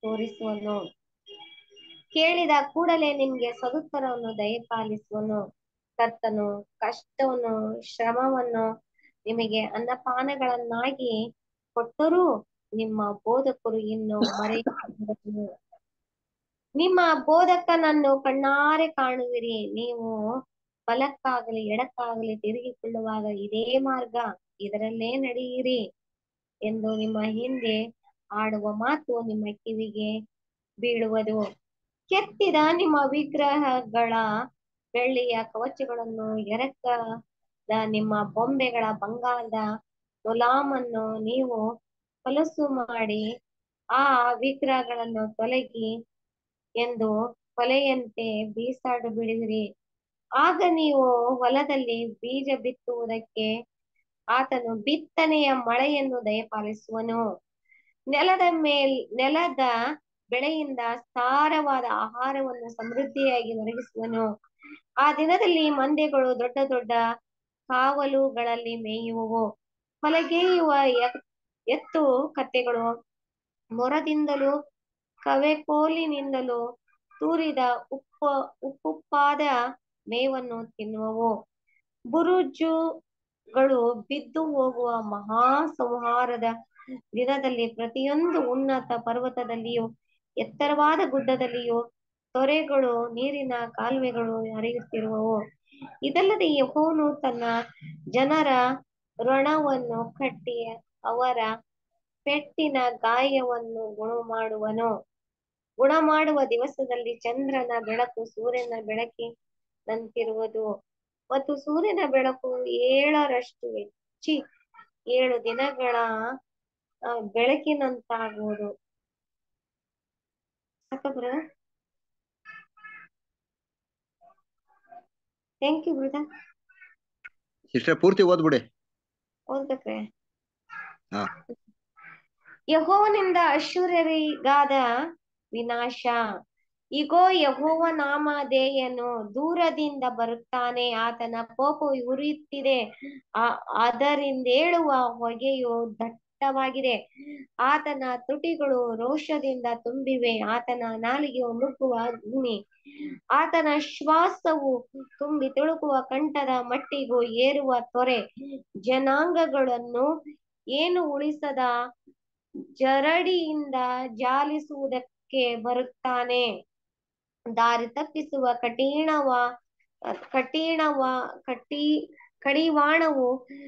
ತೋರಿಸುವನು ಕೇಳಿದ ಕೂಡಲೇ ನಿಮ್ಗೆ ಸದುತ್ತರವನ್ನು ದಯಪಾಲಿಸುವನು ಕರ್ತನು ಕಷ್ಟವನ್ನು ಶ್ರಮವನ್ನು ನಿಮಗೆ ಅನ್ನಪಾನಗಳನ್ನಾಗಿ ಕೊಟ್ಟರೂ ನಿಮ್ಮ ಬೋಧಕರು ಇನ್ನು ಮರೆಯರು ನಿಮ್ಮ ಬೋಧಕನನ್ನು ಕಣ್ಣಾರೆ ಕಾಣುವಿರಿ ನೀವು ಬಲಕ್ಕಾಗಲಿ ಎಡಕ್ಕಾಗಲಿ ತಿರುಗಿಕೊಳ್ಳುವಾಗ ಇದೇ ಮಾರ್ಗ ಇದರಲ್ಲೇ ನಡೆಯಿರಿ ಎಂದು ನಿಮ್ಮ ಹಿಂದೆ ಆಡುವ ಮಾತು ನಿಮ್ಮ ಕಿವಿಗೆ ಬೀಳುವುದು ಕೆತ್ತಿದ ನಿಮ್ಮ ವಿಗ್ರಹಗಳ ಬೆಳ್ಳಿಯ ಕವಚಗಳನ್ನು ಎರಕದ ನಿಮ್ಮ ಬೊಂಬೆಗಳ ಬಂಗಾರದ ಗುಲಾಮನ್ನು ನೀವು ಹೊಲಸು ಮಾಡಿ ಆ ವಿಗ್ರಹಗಳನ್ನು ತೊಲಗಿ ಎಂದು ಕೊಲೆಯಂತೆ ಬೀಸಾಡು ಬಿಡುವಿರಿ ಆಗ ನೀವು ಹೊಲದಲ್ಲಿ ಬೀಜ ಬಿತ್ತುವುದಕ್ಕೆ ಆತನು ಬಿತ್ತನೆಯ ಮಳೆಯನ್ನು ದಯಪಾಲಿಸುವನು ನೆಲದ ಮೇಲ್ ನೆಲದ ಬೆಳೆಯಿಂದ ಸಾರವಾದ ಆಹಾರವನ್ನು ಸಮೃದ್ಧಿಯಾಗಿ ಒದಗಿಸುವನು ಆ ದಿನದಲ್ಲಿ ಮಂದೆಗಳು ದೊಡ್ಡ ದೊಡ್ಡ ಕಾವಲುಗಳಲ್ಲಿ ಮೇಯುವವು ಹೊಲಗೇಯುವ ಎ- ಎತ್ತು ಕತ್ತೆಗಳು ಮೊರದಿಂದಲೂ ಕವೆಕೋಲಿನಿಂದಲೂ ತೂರಿದ ಉಪ್ಪ ಉಪ್ಪುಪ್ಪಾದ ಮೇವನ್ನು ತಿನ್ನುವವು ಬುರುಜುಗಳು ಬಿದ್ದು ಹೋಗುವ ಮಹಾ ಸಂಹಾರದ ದಿನದಲ್ಲಿ ಪ್ರತಿಯೊಂದು ಉನ್ನತ ಪರ್ವತದಲ್ಲಿಯೂ ಎತ್ತರವಾದ ಗುಡ್ಡದಲ್ಲಿಯೂ ತೊರೆಗಳು ನೀರಿನ ಕಾಲುವೆಗಳು ಹರಿಯುತ್ತಿರುವವು ಇದಲ್ಲದೆ ಯೆಹೋವನು ತನ್ನ ಜನರ ಋಣವನ್ನು ಕಟ್ಟಿ ಅವರ ಪೆಟ್ಟಿನ ಗಾಯವನ್ನು ಗುಣ ಮಾಡುವನು ಗುಣ ಮಾಡುವ ದಿವಸದಲ್ಲಿ ಚಂದ್ರನ ಬೆಳಕು ಸೂರ್ಯನ ಬೆಳಕಿನಂತಿರುವುದು ಮತ್ತು ಸೂರ್ಯನ ಬೆಳಕು ಏಳರಷ್ಟು ಹೆಚ್ಚಿ ಏಳು ದಿನಗಳ ಆ, ಬೆಳಕಿನಂತಾಗುವುದು ಸಾಕ brother thank you brother sister ಪೂರ್ತಿ ಓದ್ಬಿಡಿ ಓದ್ಬೇಕ್ರೆ ಹಾ ಯಹೋವನಿಂದ ಅಶೂರ್ಯರಿಗಾದ ವಿನಾಶ ಇಗೋ ಯಹೋವ ನಾಮಧೇಯನು ದೂರದಿಂದ ಬರುತ್ತಾನೆ ಆತನ ಕೋಪವು ಉರಿಯುತ್ತಿದೆ ಆ ಅದರಿಂದೇಳುವ ಹೊಗೆಯು ದಟ್ಟವಾಗಿದೆ ಆತನ ತುಟಿಗಳು ರೋಷದಿಂದ ತುಂಬಿವೆ ಆತನ ನಾಲಿಗೆಯು ನುಗ್ಗುವ ಅಗ್ನಿ ಆತನ ಶ್ವಾಸವು ತುಂಬಿ ತುಳುಕುವ ಕಂಠದ ಮಟ್ಟಿಗೂ ಏರುವ ತೊರೆ ಜನಾಂಗಗಳನ್ನು ಏನು ಉಳಿಸದ ಜರಡಿಯಿಂದ ಜಾಲಿಸುವುದಕ್ಕೆ ಬರುತ್ತಾನೆ ದಾರಿ ತಪ್ಪಿಸುವ ಕಠಿಣವ ಕಠಿಣವ ಕಟಿ ಕಡಿವಾಣವು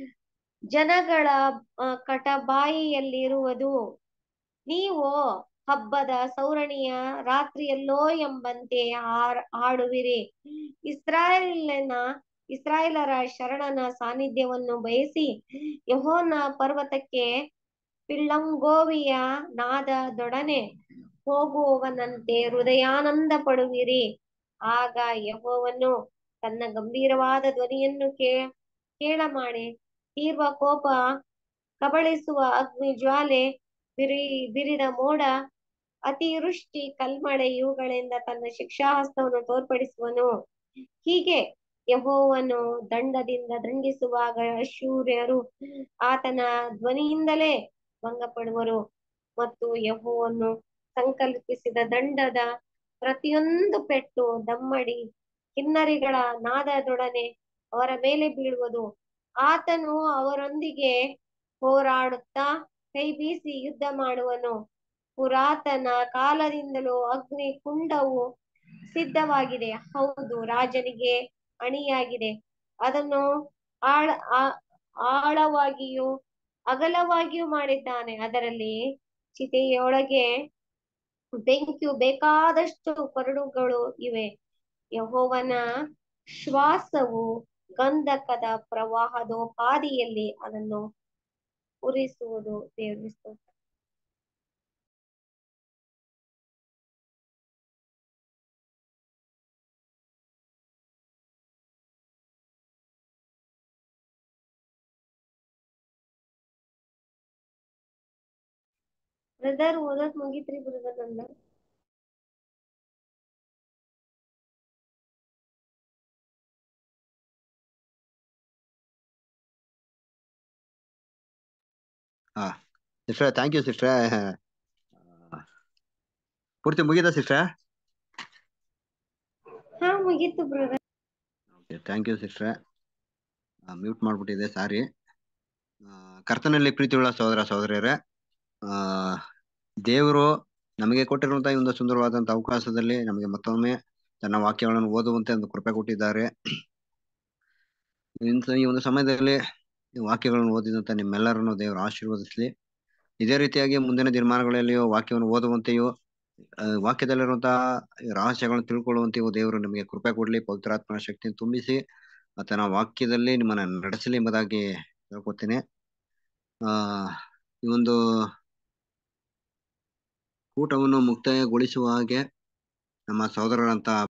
ಜನಗಳ ಆ, ಕಟಬಾಯಿಯಲ್ಲಿರುವುದು ನೀವು ಹಬ್ಬದ ಸೌರಣಿಯ ರಾತ್ರಿಯಲ್ಲೋ ಎಂಬಂತೆ ಹಾರ್- ಹಾಡುವಿರಿ ಇಸ್ರಾಯೇಲಿನ ಇಸ್ರಾಯೇಲರ ಶರಣನ ಸಾನ್ನಿಧ್ಯವನ್ನು ಬಯಸಿ ಯೆಹೋವನ ಪರ್ವತಕ್ಕೆ ಪಿಳ್ಳಂಗೋವಿಯ ನಾದದೊಡನೆ ಹೋಗುವವನಂತೆ ಹೃದಯಾನಂದ ಪಡುವಿರಿ ಆಗ ಯೆಹೋವನು ತನ್ನ ಗಂಭೀರವಾದ ಧ್ವನಿಯನ್ನು ಕೇ ಕೇಳ ಮಾಡಿ ತೀವ್ರ ಕೋಪ ಕಬಳಿಸುವ ಅಗ್ನಿ ಜ್ವಾಲೆ ಬಿರಿ ಬಿರಿದ ಮೋಡ ಅತಿವೃಷ್ಟಿ ಕಲ್ಮಳೆ ಇವುಗಳಿಂದ ತನ್ನ ಶಿಕ್ಷಾಹಸ್ತವನ್ನು ತೋರ್ಪಡಿಸುವನು ಹೀಗೆ ಯೆಹೋವನು ದಂಡದಿಂದ ದಂಡಿಸುವಾಗ ಅಶೂರ್ಯರು ಆತನ ಧ್ವನಿಯಿಂದಲೇ ಭಂಗಪಡುವರು ಮತ್ತು ಯೆಹೋವನು ಸಂಕಲ್ಪಿಸಿದ ದಂಡದ ಪ್ರತಿಯೊಂದು ಪೆಟ್ಟು ದಮ್ಮಡಿ ಕಿನ್ನರಿಗಳ ನಾದದೊಡನೆ ಅವರ ಮೇಲೆ ಬೀಳುವುದು ಆತನು ಅವರೊಂದಿಗೆ ಹೋರಾಡುತ್ತಾ ಕೈ ಬೀಸಿ ಯುದ್ಧ ಮಾಡುವನು ಪುರಾತನ ಕಾಲದಿಂದಲೂ ಅಗ್ನಿ ಕುಂಡವು ಸಿದ್ಧವಾಗಿದೆ ಹೌದು ರಾಜನಿಗೆ ಅಣಿಯಾಗಿದೆ ಅದನ್ನು ಆಳ ಆ- ಆಳವಾಗಿಯೂ ಅಗಲವಾಗಿಯೂ ಮಾಡಿದ್ದಾನೆ ಅದರಲ್ಲಿ ಚಿತೆಯೊಳಗೆ ಬೆಂಕಿಯು ಬೇಕಾದಷ್ಟು ಕೊರಡುಗಳು ಇವೆ ಯೆಹೋವನ ಶ್ವಾಸವು ಗಂಧಕದ ಪ್ರವಾಹದೋಪಾದಿಯಲ್ಲಿ ಅದನ್ನು ಉರಿಸುವುದು ದೇವರ ಸ್ತೋತ್ರ ಬ್ರದರ್ ಓದೋದ್ ಮುಗಿತ್ರಿ ಬ್ರದರ್ ನಂದ ಹಾ ಸಿಸ್ಟರ್ ಥ್ಯಾಂಕ್ ಯು ಸಿಸ್ಟರ್ ಪೂರ್ತಿ ಮುಗಿದ ಸಿಸ್ಟರ್ ಹಾ ಮುಗೀತು brother thank you sister mute ಮಾಡ್ಬಿಟ್ಟಿದೆ ಸಾರಿ ಕರ್ತನಲ್ಲಿ ಪ್ರೀತಿಯುಳ್ಳ ಸಹೋದರ ಸಹೋದರಿಯರೇ ಆ ದೇವರು ನಮಗೆ ಕೊಟ್ಟಿರುವಂತಹ ಈ ಒಂದು ಸುಂದರವಾದಂತಹ ಅವಕಾಶದಲ್ಲಿ ನಮಗೆ ಮತ್ತೊಮ್ಮೆ ತನ್ನ ವಾಕ್ಯಗಳನ್ನು ಓದುವಂತೆ ಒಂದು ಕೃಪೆ ಕೊಟ್ಟಿದ್ದಾರೆ ಇಂಥ ಈ ಒಂದು ಸಮಯದಲ್ಲಿ ಈ ವಾಕ್ಯಗಳನ್ನು ಓದಿದಂತ ನಿಮ್ಮೆಲ್ಲರನ್ನು ದೇವರು ಆಶೀರ್ವದಿಸಲಿ ಇದೇ ರೀತಿಯಾಗಿ ಮುಂದಿನ ದಿನಮಾನಗಳಲ್ಲಿಯೂ ವಾಕ್ಯವನ್ನು ಓದುವಂತೆಯೂ ಆ, ವಾಕ್ಯದಲ್ಲಿರುವಂತಹ ರಹಸ್ಯಗಳನ್ನು ತಿಳ್ಕೊಳ್ಳುವಂತೆಯೂ ದೇವರು ನಿಮಗೆ ಕೃಪೆ ಕೊಡ್ಲಿ ಪವಿತ್ರಾತ್ಮನ ಶಕ್ತಿಯನ್ನು ತುಂಬಿಸಿ ಆತನ ವಾಕ್ಯದಲ್ಲಿ ನಿಮ್ಮನ್ನ ನಡೆಸಲಿ ಎಂಬುದಾಗಿ ಹೇಳ್ಕೊತೀನಿ ಆ ಈ ಒಂದು ಕೂಟವನ್ನು ಮುಕ್ತಾಯಗೊಳಿಸುವ ಹಾಗೆ ನಮ್ಮ ಸಹೋದರರಂತ